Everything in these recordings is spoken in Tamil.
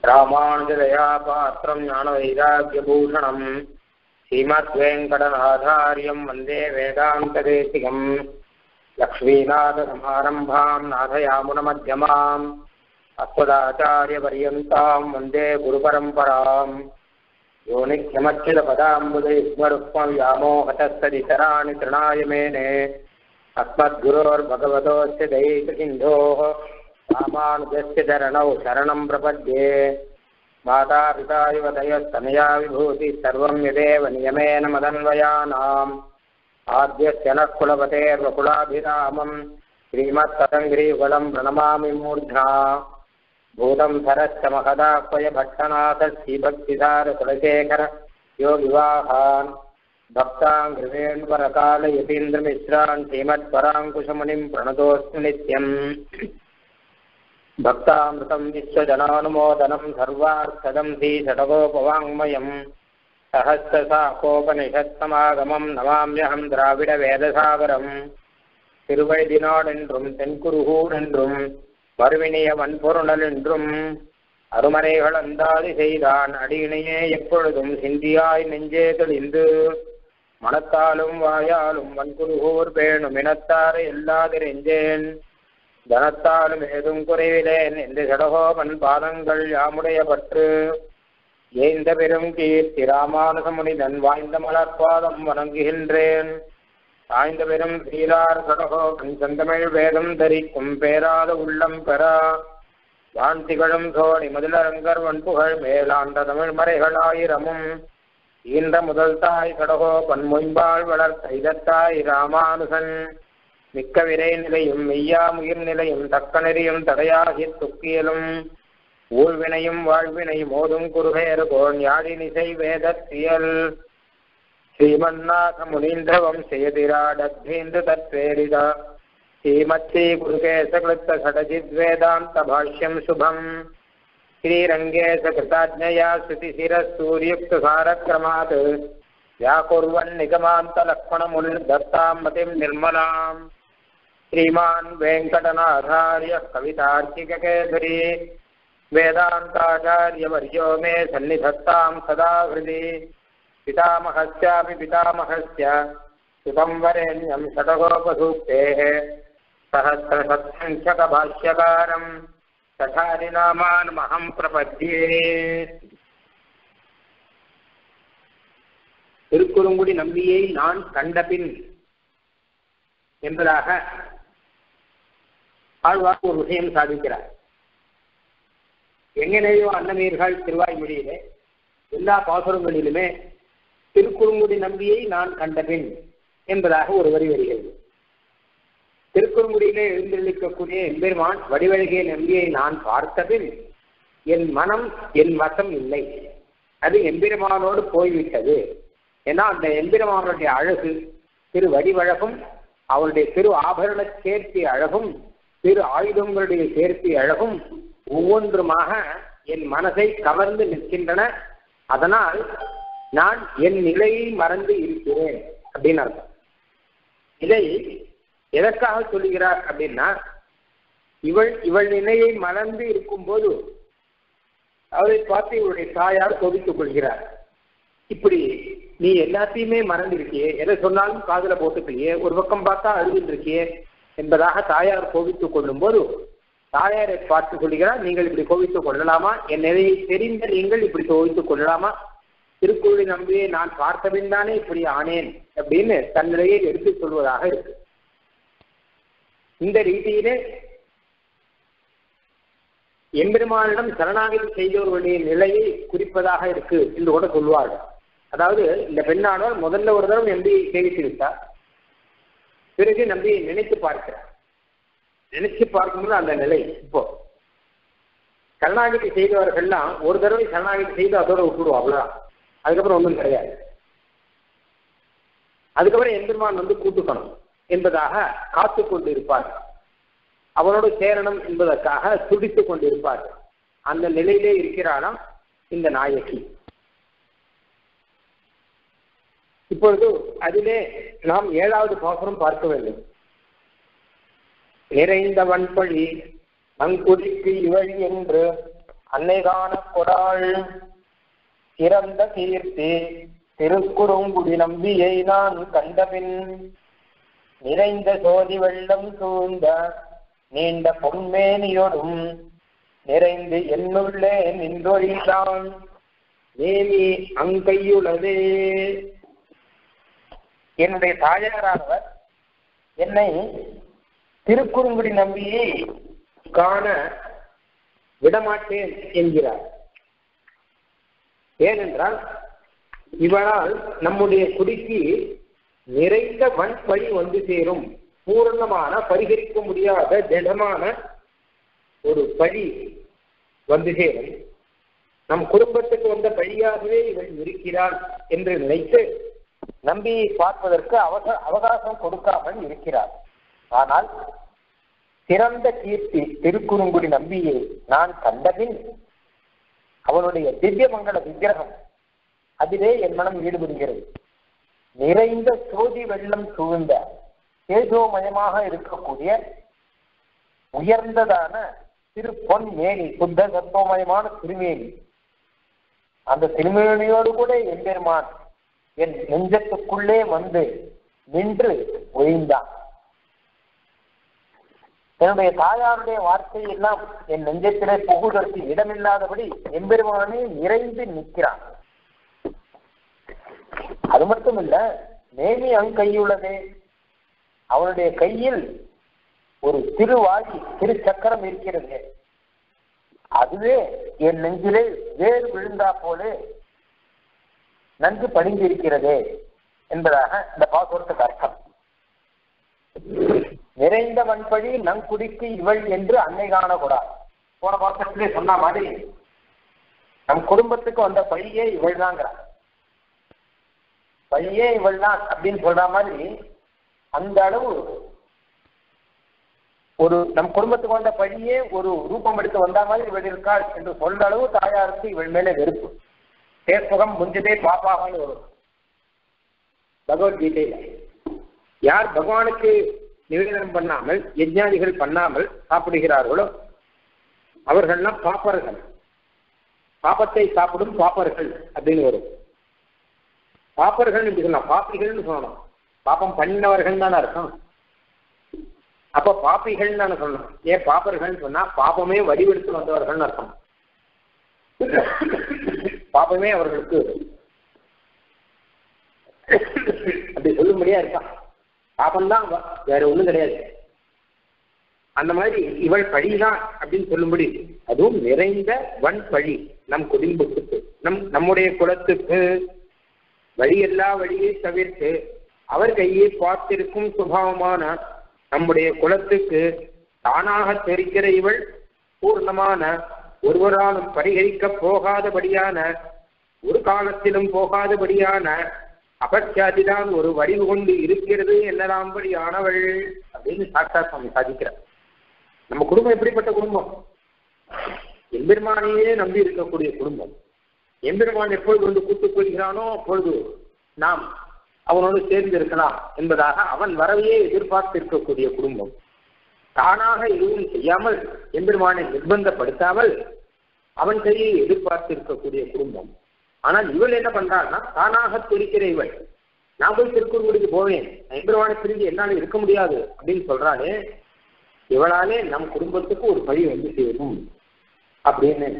ராமானுஜதயா பாத்திரம் ஞானவைராக்கியபூஷணம் ஸ்ரீமத்வேங்கடநாதாரியம் வந்தே வேதாந்ததேசிகம் லக்ஷ்மீநாதசமாரம்பாம் நாதயாமுனமध्यமாம் அஸ்வதாச்சாரியபர்யந்தாம் வந்தே குருபரம்பராம் யோ நித்யமच्युतपदाम्बुदैस्मरुक्मं व्यामोहतस्तदितराणि तृणाय मेने अस्मद्गुरोर्भगवतोऽस्य दैकसिन्धोः रामानुजस्य चरणौ शरणं प्रपद्ये मातापिता युवतयस्तनया विभूतिः सर्वं यदेव नियमेन मदन्वयानाम् आद्यस्य नः कुलपतेर्वकुलाभिरामम् श्रीमत्तदङ्घ्रीकुलं प्रणमामि मूर्ध्ना भूतं सरश्च महदाह्वय भट्टनाथः श्रीभक्तिसारकुलशेखर योगिवाहान् भक्तां गृहेण्वरकालयतीन्द्रमिश्रान् श्रीमत्पराङ्कुशमुनिं प्रणतोऽस्मि नित्यम् भक्तामृतं विश्वजनानुमोदनं सर्वार्थदं श्रीषडगोपवाङ्मयम् सहस्रसाकोपनिषत्समागमं नमाम्यहं द्राविडवेदसागरम् திருவழுதினாடென்றும் தென்குருகூர் என்றும் மறுவினிய வன்பொருணல் என்றும் அருமறைகள் அந்தாதி செய்தான் அடியினையே எப்பொழுதும் சிந்தியாய் நெஞ்சே தெளிந்து மனத்தாலும் வாயாலும் வன்குருகூர் பேணும் இனத்தாரை எல்லாதிரெஞ்சேன் தனத்தாலும் ஏதும் குறைவிலேன் என்று சடகோபன் பாதங்கள் யாமுடைய பற்று ஏந்த பெரும் கீர்த்தி ராமானுசமுனிதன் வாய்ந்த மலர்பாதம் வணங்குகின்றேன் சாய்ந்த பெரும் சீரார் சடகோபன் செந்தமிழ் வேதம் தரிக்கும் பேராத உள்ளம் பெறா வான் திகழும் சோழி முதலரங்கர் வன்புகழ் மேலாண்ட தமிழ் மறைகளாயிரமும் ஈன்ற முதல் தாய் கடகோபன் மொய்பால் வளர்த்த இதத்தாய் ராமானுசன் மிக்க விரை நிலையும் மெய்யா உயிர் நிலையும் தக்க நெறியும் தடையாகி துக்கியலும் ஊழ்வினையும் வாழ்வினையும் ஓதும் குருகேறு கோன் யாழினிசை வேதத்தியல் ஸ்ரீமன்னாத முனீந்திரவம் செய்திராடத்தீந்து தத்வேரித ஸ்ரீமத்ஸ்ரீ குருகேசகிருத்த சடஜித்வேதாந்த பாஷ்யம் சுபம் श्रीरङ्गेश कृताज्ञया श्रुतिशिरसूर्युक्तसारक्रमात् व्याकुर्वन्निगमान्तलक्ष्मणमुनिर्दत्तां मतिं निर्मलाम् श्रीमान् वेङ्कटनाथार्यः कवितार्किककेसरी वेदान्ताचार्यवर्यो मे सन्निधत्तां सदा हृदि पितामहस्यापि पितामहस्य सुतं वरेण्यं षटगोपसूक्तेः सहस्रसत्सङ्ख्यकभाष्यकारम् ததாரிநாமான்மகம் பிரபத்தியே திருக்குறுங்குடி நம்பியை நான் கண்டபின் என்பதாக ஆழ்வார் ஒரு விஷயம் சாதிக்கிறார் எங்கனையோ அன்னமீர்கள் திருவாய்மொழியிலே எல்லா பாசுரங்களிலுமே திருக்குறுங்குடி நம்பியை நான் கண்டபின் என்பதாக ஒரு வரி வருகிறது திருக்குறுங்குடியிலே எழுந்தளிக்கக்கூடிய எம்பெருமான் வடிவழகிய நம்பியை நான் பார்த்தபின் என் மனம் என் வசம் இல்லை அது எம்பெருமானோடு போய்விட்டது ஏன்னா அந்த எம்பெருமானுடைய அழகு திரு வடிவழகும் அவருடைய திரு ஆபரண சேர்த்தி அழகும் திரு ஆயுதங்களுடைய சேர்த்தி அழகும் ஒவ்வொன்றுமாக என் மனதை கவர்ந்து நிற்கின்றன அதனால் நான் என் நிலையை மறந்து இருக்கிறேன் அப்படின்னு அர்த்தம் இதை எதற்காக சொல்லுகிறார் அப்படின்னா இவள் இவள் நிலையை மறந்து இருக்கும்போது அவரை பார்த்து இவருடைய தாயார் கொதித்துக் கொள்கிறார் இப்படி நீ எல்லாத்தையுமே மறந்து இருக்கியே எதை சொன்னாலும் காதுல போட்டுக்கலையே ஒரு பக்கம் பார்த்தா அழுதுட்டு இருக்கியே என்பதாக தாயார் கோவித்துக் கொள்ளும் போது தாயாரை பார்த்து சொல்லுகிறார் நீங்கள் இப்படி கோவித்துக் கொள்ளலாமா என் நிலையை தெரிந்த நீங்கள் இப்படி கோவித்துக் கொள்ளலாமா திருக்குறளை நம்பியே நான் பார்த்தபின் தானே இப்படி ஆனேன் அப்படின்னு தன் நிலையை எடுத்து சொல்வதாக இருக்கு இந்த ரீதியிலே எம்பெருமானிடம் சரணாகதி செய்தவர்களுடைய நிலையை குறிப்பதாக இருக்கு என்று கூட சொல்வார்கள் அதாவது இந்த பெண்ணானவர் முதல்ல ஒரு தடவை நம்பியை சேவித்து விட்டார் பிறகு நம்பியை நினைத்து பார்க்கிறார் நினைச்சு பார்க்கும்போது அந்த நிலை இப்போ சரணாகதி செய்தவர்கள்லாம் ஒரு தடவை சரணாகதி செய்து அதோட விட்டுடுவோம் அவ்வளவுதான் அதுக்கப்புறம் ஒன்றும் கிடையாது அதுக்கப்புறம் எம்பெருமான் வந்து கூட்டுக்கணும் என்பதாக காத்து கொண்டு இருப்பார் அவனோடு சேரணும் என்பதற்காக துடித்துக் கொண்டிருப்பார் அந்த நிலையிலே இருக்கிறாராம் இந்த நாயகி இப்பொழுது அதிலே நாம் ஏழாவது பாசுரம் பார்க்க வேண்டும் நிறைந்த வன்பழி மங்குடிக்கு இவள் என்று அன்னை காண கொடாள் சிறந்த கீர்த்தி திருக்குறுங்குடி நம்பியை நான் கண்டபின் நிறைந்த சோதி வெள்ளம் சூழ்ந்த நீண்ட பொன்மேனியோடும் நிறைந்து என்னுள்ளே நின்றொழிந்தான் நேமி அங்கையுளதே என்னுடைய தாயாரானவர் என்னை திருக்குறுங்குடி நம்பியை காண விடமாட்டேன் என்கிறார் ஏனென்றால் இவரால் நம்முடைய குடிக்கு நிறைந்த வன் வழி வந்து சேரும் பூரணமான பரிகரிக்க முடியாத திடமான ஒரு பழி வந்து சேரும் நம் குடும்பத்துக்கு வந்த பழியாகவே இவள் இருக்கிறாள் என்று நினைத்து நம்பியை பார்ப்பதற்கு அவக அவகாசம் கொடுக்காமல் இருக்கிறார் ஆனால் சிறந்த கீர்த்தி திருக்குறுங்குடி நம்பியை நான் கண்டபின் அவனுடைய திவ்ய மங்கள விக்கிரகம் அதிலே என் மனம் ஈடுபடுகிறது நிறைந்த சோதி வெள்ளம் சூழ்ந்த தேஜோமயமாக இருக்கக்கூடிய உயர்ந்ததான திரு பொன் மேனி சுத்த சத்துவமயமான திருமேனி அந்த திருமேனியோடு கூட எம்பெருமான் என் நெஞ்சத்துக்குள்ளே வந்து நின்று ஒழிந்தான் என்னுடைய தாயாருடைய வார்த்தை எல்லாம் என் நெஞ்சத்திலே புகுதற்கு இடமில்லாதபடி எம்பெருமானே நிறைந்து நிற்கிறான் அது மட்டும் இல்ல நேமி அங் கையுள்ளதே அவனுடைய கையில் ஒரு திருவாகி திருச்சக்கரம் இருக்கிறது அதுவே என் நெஞ்சிலே வேறு விழுந்தா போலே நன்கு படிந்திருக்கிறது என்பதாக இந்த பாசுரத்துக்கு அர்த்தம் நிறைந்த மண்பழி நங்குடிக்கு இவள் என்று அன்னை காணக்கூடாது போன பாசத்திலே சொன்ன மாதிரி நம் குடும்பத்துக்கு வந்த பழியே இவள் தாங்கிறார் பழியே இவள் தான் அப்படின்னு சொல்ற மாதிரி அந்த அளவு ஒரு நம் குடும்பத்துக்கு வந்த பழியே ஒரு ரூபம் எடுத்து வந்த மாதிரி இவள் இருக்காள் என்று சொல்ற அளவு தாயாருக்கு இவள் மேலே வெறுப்பு தேசுகம் முஞ்சதே பாப்பாகனு வரும் பகவத்கீதையில யார் பகவானுக்கு நிவேதனம் பண்ணாமல் யஜ்ஞாதிகள் பண்ணாமல் சாப்பிடுகிறார்களோ அவர்கள்லாம் பாப்பர்கள் பாப்பத்தை சாப்பிடும் பாப்பர்கள் அப்படின்னு வரும் பாப்பர்கள் இப்படி சொல்லலாம் பாப்பிகள்னு சொல்லணும் பாப்பம் பண்ணினவர்கள் தானே அர்த்தம் அப்ப பாப்பிகள் தானே சொல்லணும் ஏன் பாப்பர்கள் சொன்னா பாப்பமே வடிவெடுத்து வந்தவர்கள் அர்த்தம் பாப்பமே அவர்களுக்கு அப்படி சொல்லும்படியா இருக்கான் பாப்பம்தான் அவ, வேற ஒண்ணும் கிடையாது அந்த மாதிரி இவள் பழிதான் அப்படின்னு சொல்லும்படி அதுவும் நிறைந்த வன் பழி நம் குடும்பத்துக்கு நம் நம்முடைய குலத்துக்கு வழி எல்லா வழியை தவிர்த்து அவர் கையை பார்த்திருக்கும் சுபாவமான நம்முடைய குலத்துக்கு தானாக தெரிக்கிற இவள் பூர்ணமான ஒருவராலும் பரிகரிக்க போகாதபடியான ஒரு காலத்திலும் போகாதபடியான அபச்சாதிதான் ஒரு வடிவு கொண்டு இருக்கிறது என்னதாம்படியானவள் அப்படின்னு சாட்சா சுவாமி சாதிக்கிறார் நம்ம குடும்பம் எப்படிப்பட்ட குடும்பம் எம்பெருமானையே நம்பி இருக்கக்கூடிய குடும்பம் எம்பெருமான் எப்பொழுது வந்து கூட்டுக் கொள்கிறானோ அப்பொழுது நாம் அவனோடு சேர்ந்து இருக்கலாம் என்பதாக அவன் வரவையே எதிர்பார்த்து இருக்கக்கூடிய குடும்பம் தானாக எதுவும் செய்யாமல் எம்பெருமானை நிர்பந்தப்படுத்தாமல் அவன் கையை எதிர்பார்த்து இருக்கக்கூடிய குடும்பம் ஆனால் இவள் என்ன பண்றாள்னா தானாக துடிக்கிற இவள் நான் போய் திருக்குறளுக்கு போவேன் எம்பெருமானை பிரிஞ்சு என்னால இருக்க முடியாது அப்படின்னு சொல்றாளே இவளாலே நம் குடும்பத்துக்கு ஒரு பழி வந்து சேரும் அப்படின்னு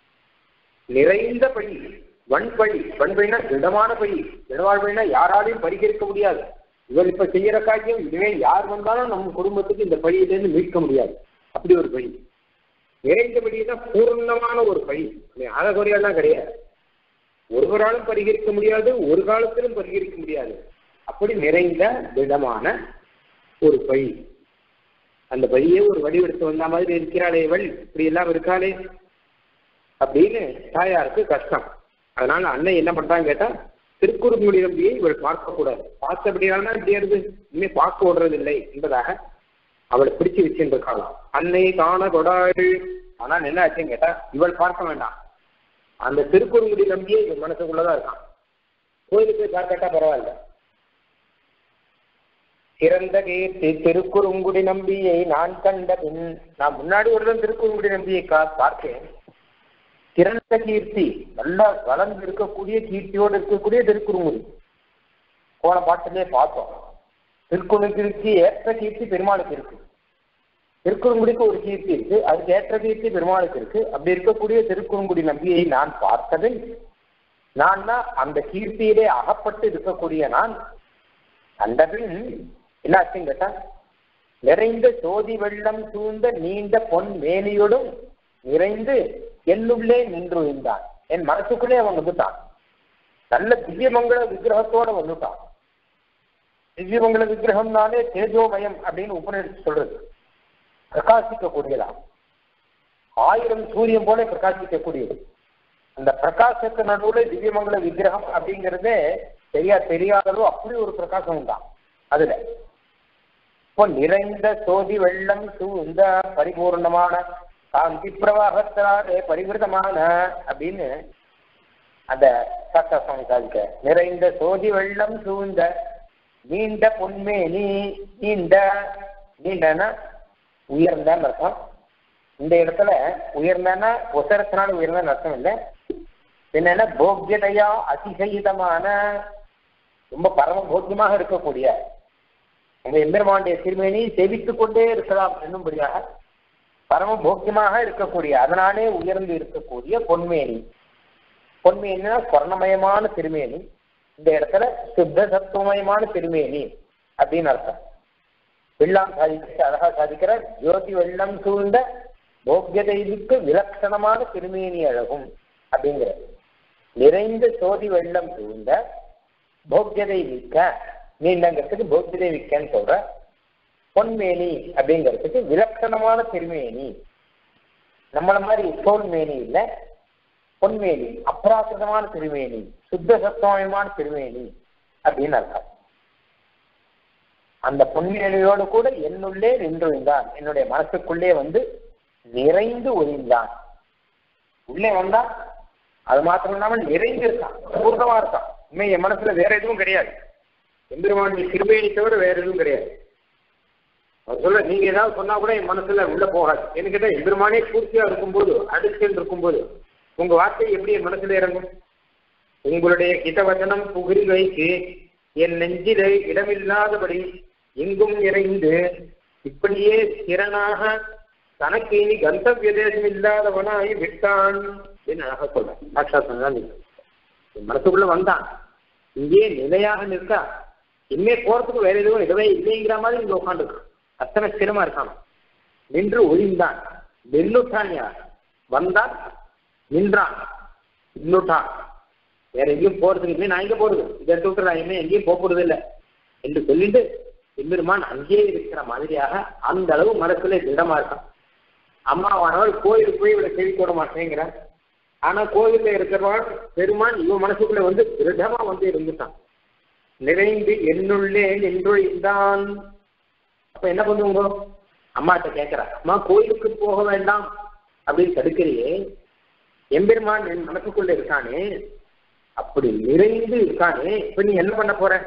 நிறைந்த பழி வன்பழி வன்பழினா திடமான பழி திடமான பழினா யாராலையும் பரிகரிக்க முடியாது இவர் இப்ப செய்யற காரியம் இதுவே யார் வந்தாலும் நம்ம குடும்பத்துக்கு இந்த பழியிலிருந்து மீட்க முடியாது அப்படி ஒரு பழி நிறைந்த பழினா பூர்ணமான ஒரு பழி அறகுறையெல்லாம் கிடையாது ஒருவராலும் பரிகரிக்க முடியாது ஒரு காலத்திலும் பரிகரிக்க முடியாது அப்படி நிறைந்த திடமான ஒரு பழி அந்த பழியே ஒரு வடிவெடுத்து வந்த மாதிரி இருக்கிறாளே இவள் இப்படி எல்லாம் இருக்காளே அப்படின்னு தாயாருக்கு கஷ்டம் அதனால அண்ணன் என்ன பண்றாங்க கேட்டா திருக்குறுங்குடி நம்பியை இவள் பார்க்க கூடாது பார்த்தபடியானா இப்படி இருந்து இனிமே பார்க்க விடுறது இல்லை என்பதாக அவளை பிடிச்சு வச்சுருக்காங்க அன்னை காண கொடாள் ஆனால் என்ன ஆச்சுன்னு கேட்டா இவள் பார்க்க வேண்டாம் அந்த திருக்குறுங்குடி நம்பியே இவன் மனசுக்குள்ளதான் இருக்கான் கோயிலுக்கு போய் பார்க்கட்டா பரவாயில்ல சிறந்த கீர்த்தி திருக்குறுங்குடி நம்பியை நான் கண்ட பின் நான் முன்னாடி ஒரு தடவை திருக்குறுங்குடி நம்பியை கா- பார்த்தேன் சிறந்த கீர்த்தி நல்லா வளர்ந்து இருக்கக்கூடிய கீர்த்தியோடு இருக்கக்கூடிய திருக்குறுங்குடி போன பாட்டிலே பார்த்தோம் திருக்குறுங்குடிக்கு ஏற்ற கீர்த்தி பெருமாளுக்கு இருக்கு திருக்குறுங்குடிக்கு ஒரு கீர்த்தி இருக்கு அதுக்கு ஏற்ற கீர்த்தி பெருமாளுக்கு இருக்கு அப்படி இருக்கக்கூடிய திருக்குறுங்குடி நம்பியை நான் பார்த்ததில் நான் அந்த கீர்த்தியிலே அகப்பட்டு இருக்கக்கூடிய நான் கண்டபின் என்னாச்சுன்னு கேட்டா நிறைந்த சோதி வெள்ளம் சூழ்ந்த நீண்ட பொன் மேனியோடும் நிறைந்து என்னுள்ளே நின்று விழுந்தான் என் மனசுக்குள்ளே அவன் வந்துட்டான் நல்ல திவ்யமங்கள விக்கிரகத்தோட வந்துட்டான் திவ்யமங்கள விக்கிரகம்னாலே தேஜோமயம் அப்படின்னு உபநிடத்து சொல்றது பிரகாசிக்க கூடியதா ஆயிரம் சூரியன் போல பிரகாசிக்கக்கூடியது அந்த பிரகாசத்து நடுவில் திவ்யமங்கள விக்கிரகம் அப்படிங்கிறதே சரியா தெரியாததோ அப்படி ஒரு பிரகாசம் தான் அதுல இப்போ நிறைந்த சோதி வெள்ளம் சூழ்ந்த பரிபூர்ணமான காந்தி பிரவாகத்தினாலே பரிவிருதமான அப்படின்னு அந்த சாஸ்தா சுவாமி சாதிக்க நிறைந்த சோதி வெள்ளம் சூழ்ந்த நீண்ட பொன்மேனி நீண்ட நீண்டனா உயர்ந்தன்னு அர்த்தம் இந்த இடத்துல உயர்ந்தனா உசரத்தினால உயர்ந்தன்னு அர்த்தம் இல்லை என்னன்னா போக்கியதையா அதிசயிதமான ரொம்ப பரம போக்கியமாக இருக்கக்கூடிய உங்க எம்பெருமானுடைய திருமேனி செவித்துக் கொண்டே இருக்கலாம் என்னும்படியாக பரம போக்கியமாக இருக்கக்கூடிய அதனாலே உயர்ந்து இருக்கக்கூடிய பொன்மேனி பொன்மேனினா ஸ்வர்ணமயமான திருமேனி இந்த இடத்துல சுத்த சத்துவமயமான திருமேனி அப்படின்னு அர்த்தம் வெள்ளம் சாதிக்க அழகா சாதிக்கிறார் ஜோதி வெள்ளம் சூழ்ந்த போக்கியதைக்கு விலட்சணமான திருமேனி அழகும் அப்படிங்கிற நிறைந்த சோதி வெள்ளம் சூழ்ந்த போக்கியதை மிக்க நீண்டங்கிறதுக்கு போக்கியதை மிக்கன்னு சொல்ற பொன்மேனி அப்படிங்கிறதுக்கு விலட்சணமான திருமேனி நம்மள மாதிரி தோல் மேனி இல்லை பொன்மேனி அப்ராக்கிரதமான திருமேனி சுத்த சத்தமயமான திருமேனி அப்படின்னு அர்த்தம் அந்த பொன்மேனியோடு கூட என்னுள்ளே நின்றிருந்தான் என்னுடைய மனசுக்குள்ளே வந்து நிறைந்து ஒழிந்தான் உள்ளே வந்தா அது மாத்திரம் இல்லாமல் நிறைந்து இருக்கான் பூர்ணமா இருக்கான் உண்மை என் மனசுல வேற எதுவும் கிடையாது எம்பெருமானுடைய திருமேனி தவிர வேற எதுவும் கிடையாது அவர் சொல்ல நீங்க ஏதாவது சொன்னா கூட என் மனசுல உள்ள போகாது எனக்கு கேட்டா எம்பெருமானே பூர்த்தியா இருக்கும்போது அடுத்து இருக்கும்போது உங்க வார்த்தை எப்படி என் மனசுல இறங்கும் உங்களுடைய கிதவசனம் புகிரி வைத்து என் நெஞ்சிலே இடமில்லாதபடி எங்கும் இறைந்து இப்படியே திறனாக தனக்கு இனி கந்தவிய தேசம் இல்லாதவனாய் விட்டான் என்று அழகா சொல்றேன் சாட்சாத் தான் என் மனசுக்குள்ள வந்தான் இங்கே நிலையாக நிற்கா இனிமே போறதுக்கு வேற எதுவும் இடவே இல்லைங்கிற மாதிரி இங்க உட்காந்துருக்கு அத்தனை ஸ்திரமா இருக்கான் நின்று ஒழிந்தான் நின்றுட்டான் யார் வந்தான் நின்றான் நின்றுட்டான் வேற எங்கேயும் போறதுக்கு இல்லை நான் எங்க போறது இதை எடுத்து விட்டு நான் இனிமே எங்கேயும் போக போறது இல்லை என்று சொல்லிட்டு எம்பெருமான் அங்கேயே இருக்கிற மாதிரியாக அந்த அளவு மனசுல திடமா இருக்கான் அம்மாவானவள் கோயிலுக்கு போய் இவளை செவி போட மாட்டேங்கிறான் ஆனா கோவில்ல இருக்கிறவன் பெருமான் இவன் மனசுக்குள்ள வந்து திருடமா வந்து இருந்துட்டான் நிறைந்து என்னுள்ளே நின்றொழிந்தான் அப்ப என்ன பண்ணுவோங்க அம்மாட்ட கேட்கிறா அம்மா கோயிலுக்கு போக வேண்டாம் அப்படின்னு தடுக்கிறியே எம்பெருமான் என் மனசுக்குள்ள இருக்கானே அப்படி நிறைந்து இருக்கானே இப்ப நீ என்ன பண்ண போற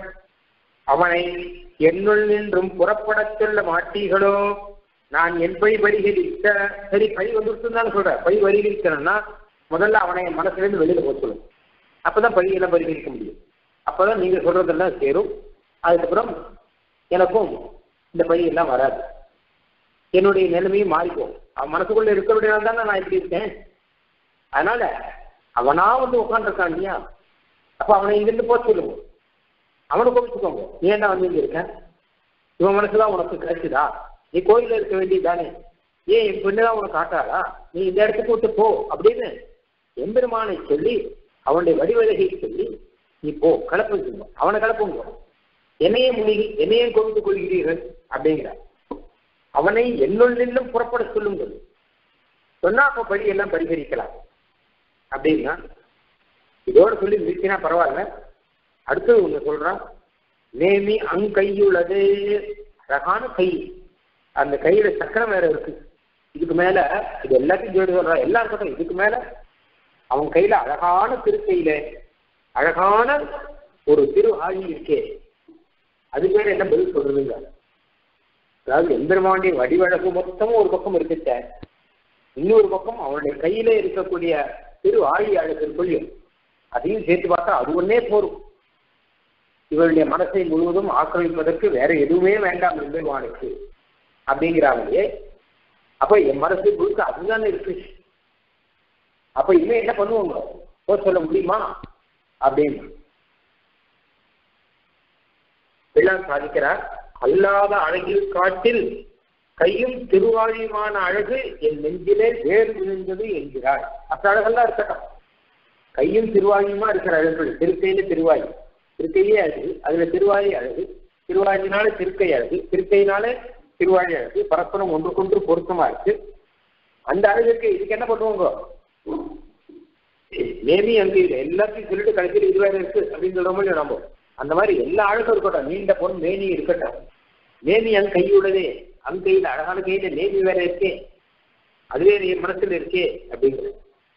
அவனை என்னுள் நின்றும் புறப்படச் சொல்ல மாட்டீர்களோ நான் என் பை வருகிறித்த சரி பை வந்துருச்சுன்னு சொல்ற பை வருகிறேன்னா முதல்ல அவனை என் மனசுல இருந்து வெளியில போக சொல்லணும் அப்பதான் பழியெல்லாம் பரிகரிக்க முடியும் அப்பதான் நீங்க சொல்றதெல்லாம் சேரும் அதுக்கப்புறம் எனக்கும் இந்த பழியெல்லாம் வராது என்னுடைய நிலைமையும் மாறிப்போம் அவன் மனசுக்குள்ள இருக்கிறபடினால தானே நான் இப்படி இருக்கேன் அதனால அவனா வந்து உட்காந்துருக்கான் இல்லையா அப்ப அவனை இங்கிருந்து போக சொல்லுங்க அவனை கோபிச்சுக்கோங்க நீ என்ன வந்து இங்க இருக்க இவன் மனசுதான் உனக்கு கிடைக்குதா நீ கோயில்ல இருக்க வேண்டியதுதானே ஏன் என் பெண்ணுதான் உனக்கு காட்டாளா நீ இந்த இடத்துக்கு விட்டு போ அப்படின்னு எம்பெருமானை சொல்லி அவனுடைய வடிவழகை சொல்லி நீ போ கலப்புங்க அவனை கலப்புங்க என்னையே முனிகி என்னையே கொண்டு கொள்கிறீர்கள் அப்படிங்கிற அவனை என்னுள் நின்றும் புறப்பட சொல்லுங்கள் சொன்னா அப்ப படி எல்லாம் பரிகரிக்கலாம் அப்படின்னா இதோட சொல்லி நிறுத்தினா பரவாயில்ல அடுத்தது ஒண்ணு சொல்றான் நேமி அங்கையுள்ளது அழகான கை அந்த கையில சக்கரம் வேற இருக்கு இதுக்கு மேல இது எல்லாத்தையும் ஜோடி சொல்றா எல்லா இருக்கட்டும் இதுக்கு மேல அவன் கையில அழகான திருக்கையில அழகான ஒரு திரு ஆழி இருக்கே அது பேர் என்ன பதில் சொல்றதுங்க அதாவது எம்பெருமானுடைய வடிவழகு மொத்தமும் ஒரு பக்கம் இருக்குச்ச இன்னொரு பக்கம் அவனுடைய கையில இருக்கக்கூடிய திரு ஆழி அழகிற்குள்ளும் அதையும் சேர்த்து பார்த்தா அது ஒன்னே போரும் இவருடைய மனசை முழுவதும் ஆக்கிரமிப்பதற்கு வேற எதுவுமே வேண்டாம் எம்பெருமானுக்கு அப்படிங்கிறாங்களே அப்ப என் மனசு முழுக்க அதுதானே இருக்கு அப்ப இனிமே என்ன பண்ணுவாங்க போக சொல்ல முடியுமா அப்படின்னு பிள்ளான் சாதிக்கிறார் அல்லாத அழகில் காட்டில் கையும் திருவாழியுமான அழகு என் நெஞ்சிலே வேறு விழுந்தது என்கிறாள் மற்ற அழகெல்லாம் இருக்கட்டும் கையும் திருவாழியுமா இருக்கிற அழகுகள் திருக்கையில திருவாயி திருக்கையே அழகு அதுல திருவாயி அழகு திருவாயினால திருக்கை அழகு திருக்கையினால திருவாழி அழகு பரஸ்பரம் ஒன்றுக்கொன்று பொருத்தமா இருக்கு அந்த அழகுக்கு இதுக்கு என்ன பண்ணுவாங்க நேமி அங்க இல்லை எல்லாத்தையும் சொல்லிட்டு கடைசியில் இது வேற இருக்கு அப்படின்னு சொல்ற மாதிரி நம்ம அந்த மாதிரி எல்லா அழகும் இருக்கட்டும் நீண்ட பொன் மேனி இருக்கட்டும் நேமி அங்க கையுள்ளதே அங்க கையில அழகான கையில நேமி வேற இருக்கே அதுவே என் மனசுல இருக்கே அப்படிங்கிறது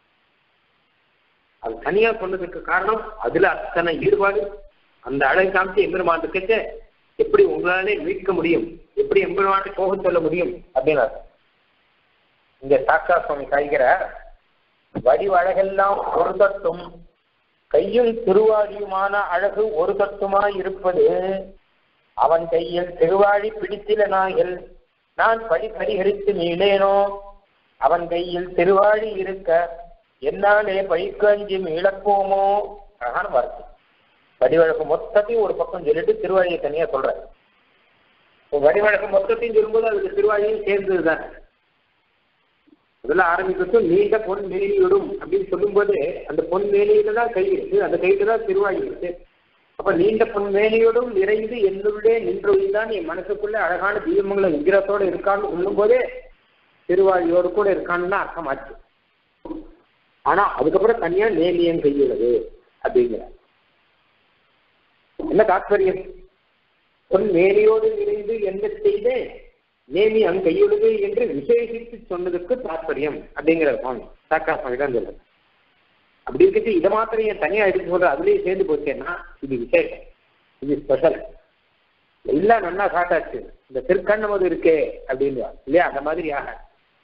அது தனியா சொன்னதுக்கு காரணம் அதுல அத்தனை ஈடுபாடு அந்த அழகு காமிச்சு எம்பெருமான் இருக்கச்ச எப்படி உங்களாலே மீட்க முடியும் எப்படி எம்பெருமானை போக சொல்ல முடியும் அப்படின்னு அர்த்தம். இங்க சாக்கா சுவாமி காய்கிற வடிவழகெல்லாம் ஒரு தட்டும் கையும் திருவாடியுமான அழகு ஒரு தட்டுமாய் இருப்பது அவன் கையில் திருவாழி பிடித்தில நாயில் நான் படி பரிகரித்து மீளேனோ அவன் கையில் திருவாழி இருக்க என்னாலே பழிக்கு அஞ்சு மீளப்போமோ அழகான வார்த்தை வடிவழக்கு மொத்தத்தையும் ஒரு பக்கம் சொல்லிட்டு திருவாழியை தனியா சொல்றேன் வடிவழக்கு மொத்தத்தையும் சொல்லும்போது அதுக்கு திருவாழியும் சேர்ந்தது தான் முதல்ல ஆரம்பிக்கிறதும் நீண்ட பொன் மேலியிடும் அப்படின்னு சொல்லும்போது அந்த பொன் மேலியில தான் கை இருக்கு அந்த கையில தான் திருவாழி இருக்கு அப்ப நீண்ட பொன் மேலியோடும் நிறைந்து என்னுள்ளே நின்றொழிந்தான் என் மனசுக்குள்ள அழகான தீபமங்கள விக்கிரத்தோட இருக்கான்னு சொல்லும் போதே திருவாழியோடு கூட இருக்கான்னு தான் அர்த்தமாச்சு ஆனா அதுக்கப்புறம் தனியா நேமியம் கையுள்ளது அப்படிங்கிற என்ன தாத்பரியம் பொன் மேலியோடு நிறைந்து என்ன செய்தேன் நேமி அங்க கையுள்ளது என்று விசேஷித்து சொன்னதுக்கு தாற்பயம் அப்படிங்கிற சுவாமி சாக்கா சுவாமி தான் சொல்லுது அப்படி இருக்கிறது இதை மாத்திரம் என் தனியா எடுத்து சொல்ற அதுலயே சேர்ந்து போச்சேன்னா இது விசேஷம் இது ஸ்பெஷல் எல்லாம் நல்லா காட்டாச்சு இந்த திருக்கண்ணமது இருக்கே அப்படின்னு இல்லையா அந்த மாதிரி ஆக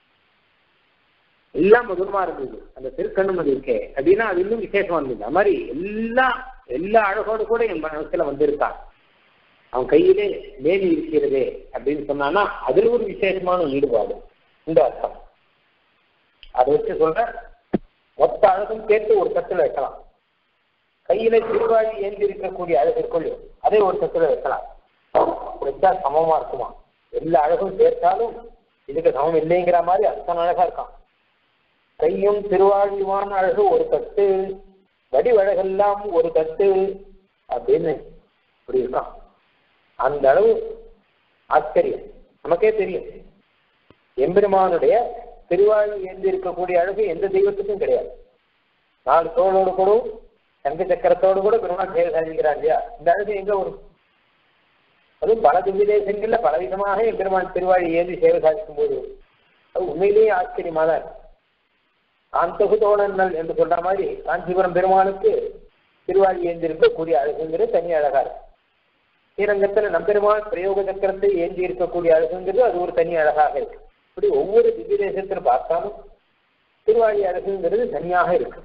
எல்லாம் மதுரமா இருந்தது அந்த திருக்கண்ணமது இருக்கே அப்படின்னா அது இன்னும் விசேஷமா இருந்தது அது மாதிரி எல்லாம் எல்லா அழகோடு கூட என் மனசுல வந்திருக்கான் அவன் கையிலே மேலி இருக்கிறதே அப்படின்னு சொன்னான்னா அதுல ஒரு விசேஷமான ஈடுபாடு இந்த அர்த்தம் அதை வச்சு சொல்ற மொத்த அழகும் சேர்த்து ஒரு தட்டுல வைக்கலாம் கையில திருவாழி ஏந்தி இருக்கக்கூடிய அழகு கொள்ளும் அதே ஒரு தட்டுல வைக்கலாம் வச்சா சமமா இருக்குமா எல்லா அழகும் சேர்த்தாலும் இதுக்கு சமம் இல்லைங்கிற மாதிரி அத்தனை அழகா இருக்கான் கையும் திருவாழியுமான அழகு ஒரு தட்டு வடிவழகெல்லாம் ஒரு தட்டு அப்படின்னு இப்படி இருக்கான் அந்த அளவு ஆச்சரியம் நமக்கே தெரியும் எம்பெருமானுடைய திருவாழி ஏந்தி இருக்கக்கூடிய அழகு எந்த தெய்வத்துக்கும் கிடையாது நாலு தோளோடு கூட சங்க சக்கரத்தோடு கூட பெருமாள் சேவை சாதிக்கிறார் இல்லையா இந்த அழகு எங்க வரும் அதுவும் பல திவ்ய தேசங்கள்ல பலவிதமாக எம்பெருமான் திருவாழி ஏந்தி சேவை சாதிக்கும் போது அது உண்மையிலேயே ஆச்சரியமா தான் இருக்கு காந்தகு தோழர்கள் என்று சொல்ற மாதிரி காஞ்சிபுரம் பெருமானுக்கு திருவாழி ஏந்தி இருக்கக்கூடிய அழகுங்கிறது தனி அழகா இருக்கு ஸ்ரீரங்கத்துல நம்பெருமாள் பிரயோக சக்கரத்தை ஏந்தி இருக்கக்கூடிய அழகுங்கிறது அது ஒரு தனி அழகாக இருக்கு இப்படி ஒவ்வொரு திவ்ய தேசத்துல பார்த்தாலும் திருவாழி அழகுங்கிறது தனியாக இருக்கு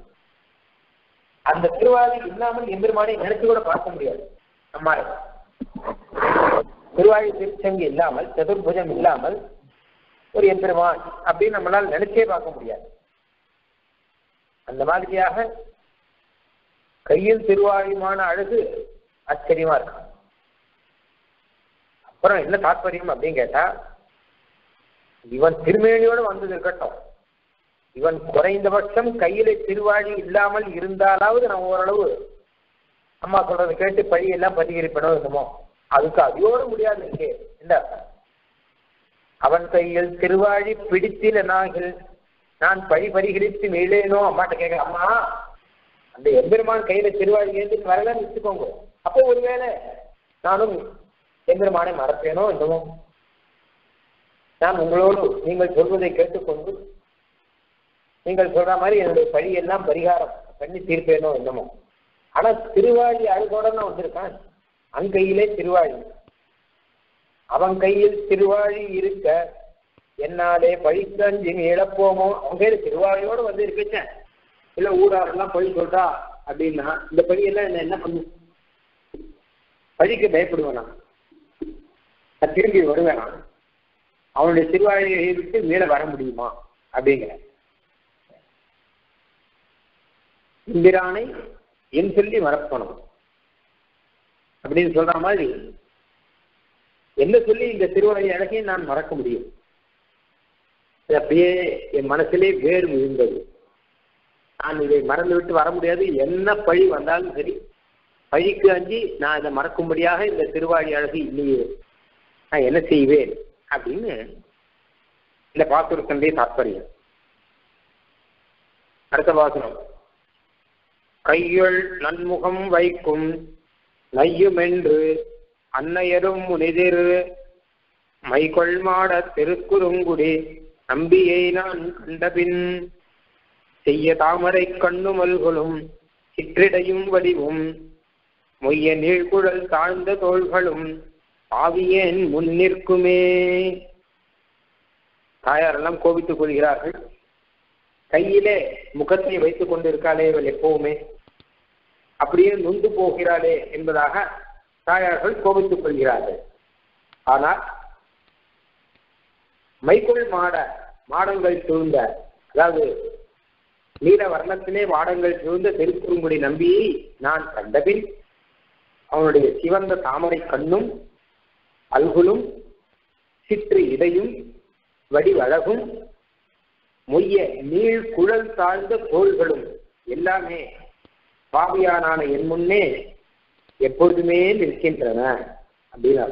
அந்த திருவாழி இல்லாமல் எம்பெருமானை நினைச்சு கூட பார்க்க முடியாது நம்மால திருவாழி திருச்சங்கு இல்லாமல் சதுர்புஜம் இல்லாமல் ஒரு எம்பெருமான் அப்படின்னு நம்மளால் நினைச்சே பார்க்க முடியாது அந்த மாதிரியாக கையில் திருவாழியுமான அழகு ஆச்சரியமா இருக்கும் அப்புறம் என்ன தாற்பயம் அப்படின்னு கேட்டா இவன் திருமேனியோடு வந்தது இருக்கட்டும் இவன் குறைந்தபட்சம் கையில திருவாழி இல்லாமல் இருந்தாலாவது நம்ம ஓரளவு அம்மா சொல்றது கேட்டு பழியெல்லாம் பரிகரிப்பணும் என்னமோ அதுக்கு அதையோடு முடியாது இருக்கே என்ன அவன் கையில் திருவாழி பிடித்தில நாகில் நான் பழி பரிகரித்து மீளேனோ அம்மாட்ட கேட்க அம்மா அந்த எம்பெருமான் கையில திருவாழி ஏந்தி வரலன்னு வச்சுக்கோங்க அப்போ ஒருவேளை நானும் எம்பெருமானை மறப்பேனோ என்னமோ நான் உங்களோடு நீங்கள் சொல்வதை கேட்டுக்கொண்டு நீங்கள் சொல்ற மாதிரி என்னுடைய பழி எல்லாம் பரிகாரம் பண்ணி தீர்ப்பேனோ என்னமோ ஆனா திருவாழி அழுகோட நான் வந்திருக்கான் அன் கையிலே திருவாழி அவன் கையில் திருவாழி இருக்க என்னாலே பழிக்கஞ்சி இழப்போமோ அவன் கையில திருவாழியோடு வந்து இருக்கச்சேன் இல்ல ஊராரெல்லாம் பழி சொல்றா அப்படின்னா இந்த பழியெல்லாம் என்ன என்ன பண்ணும் பழிக்கு பயப்படுவேன் நான் நான் திரும்பி வருவேன் நான் அவனுடைய திருவாழியை விட்டு மேல வர முடியுமா அப்படிங்கிற இந்திரானை என் சொல்லி மறப்பணும் அப்படின்னு சொல்ற மாதிரி என்ன சொல்லி இந்த திருவாழி அழகையும் நான் மறக்க முடியும் இது அப்படியே என் மனசிலே வேறு விழுந்தது நான் இதை மறந்து விட்டு வர முடியாது என்ன பழி வந்தாலும் சரி பழிக்கு அஞ்சி நான் இதை மறக்கும்படியாக இந்த திருவாழி அழகு இல்லையே நான் என்ன செய்வேன் அப்படின்னு இந்த பாசுரத்தினுடைய தாற்பயம் அடுத்த பாசுரம் கையுள் நன்முகம் வைக்கும் நையுமென்று அன்னையரும் முனிதிரு மைகொள் மாட திருக்குறுங்குடி நம்பியை நான் கண்டபின் செய்ய தாமரை கண்ணுமல்களும் சிற்றிடையும் வடிவும் மொய்ய நீழ்குழல் தாழ்ந்த தோள்களும் ஆவியேன் முன்னிற்குமே தாயாரெல்லாம் கோபித்துக் கொள்கிறார்கள் கையிலே முகத்தை வைத்துக் கொண்டிருக்காளே இவள் எப்பவுமே அப்படியே நொந்து போகிறாளே என்பதாக தாயார்கள் கோபித்துக் கொள்கிறார்கள் ஆனால் மைக்குள் மாட மாடங்கள் சூழ்ந்த அதாவது நீல வர்ணத்திலே மாடங்கள் சூழ்ந்த திருக்குறுங்குடி நம்பியை நான் கண்டபின் அவனுடைய சிவந்த தாமரை கண்ணும் அல்குலும் சிற்று இடையும் வடிவழகும் மொய்ய நீள் குழல் தாழ்ந்த தோள்களும் எல்லாமே பாவியானான என் முன்னே எப்பொழுதுமே நிற்கின்றன அப்படின்னு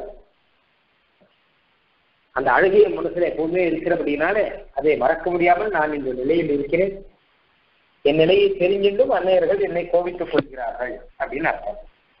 அந்த அழகிய மனசுல எப்பவுமே இருக்கிறபடினாலே அதை மறக்க முடியாமல் நான் இந்த நிலையில் இருக்கிறேன் என் நிலையை தெரிஞ்சின்றும் அன்னையர்கள் என்னை கோபித்துக் கொள்கிறார்கள் அப்படின்னு அர்த்தம்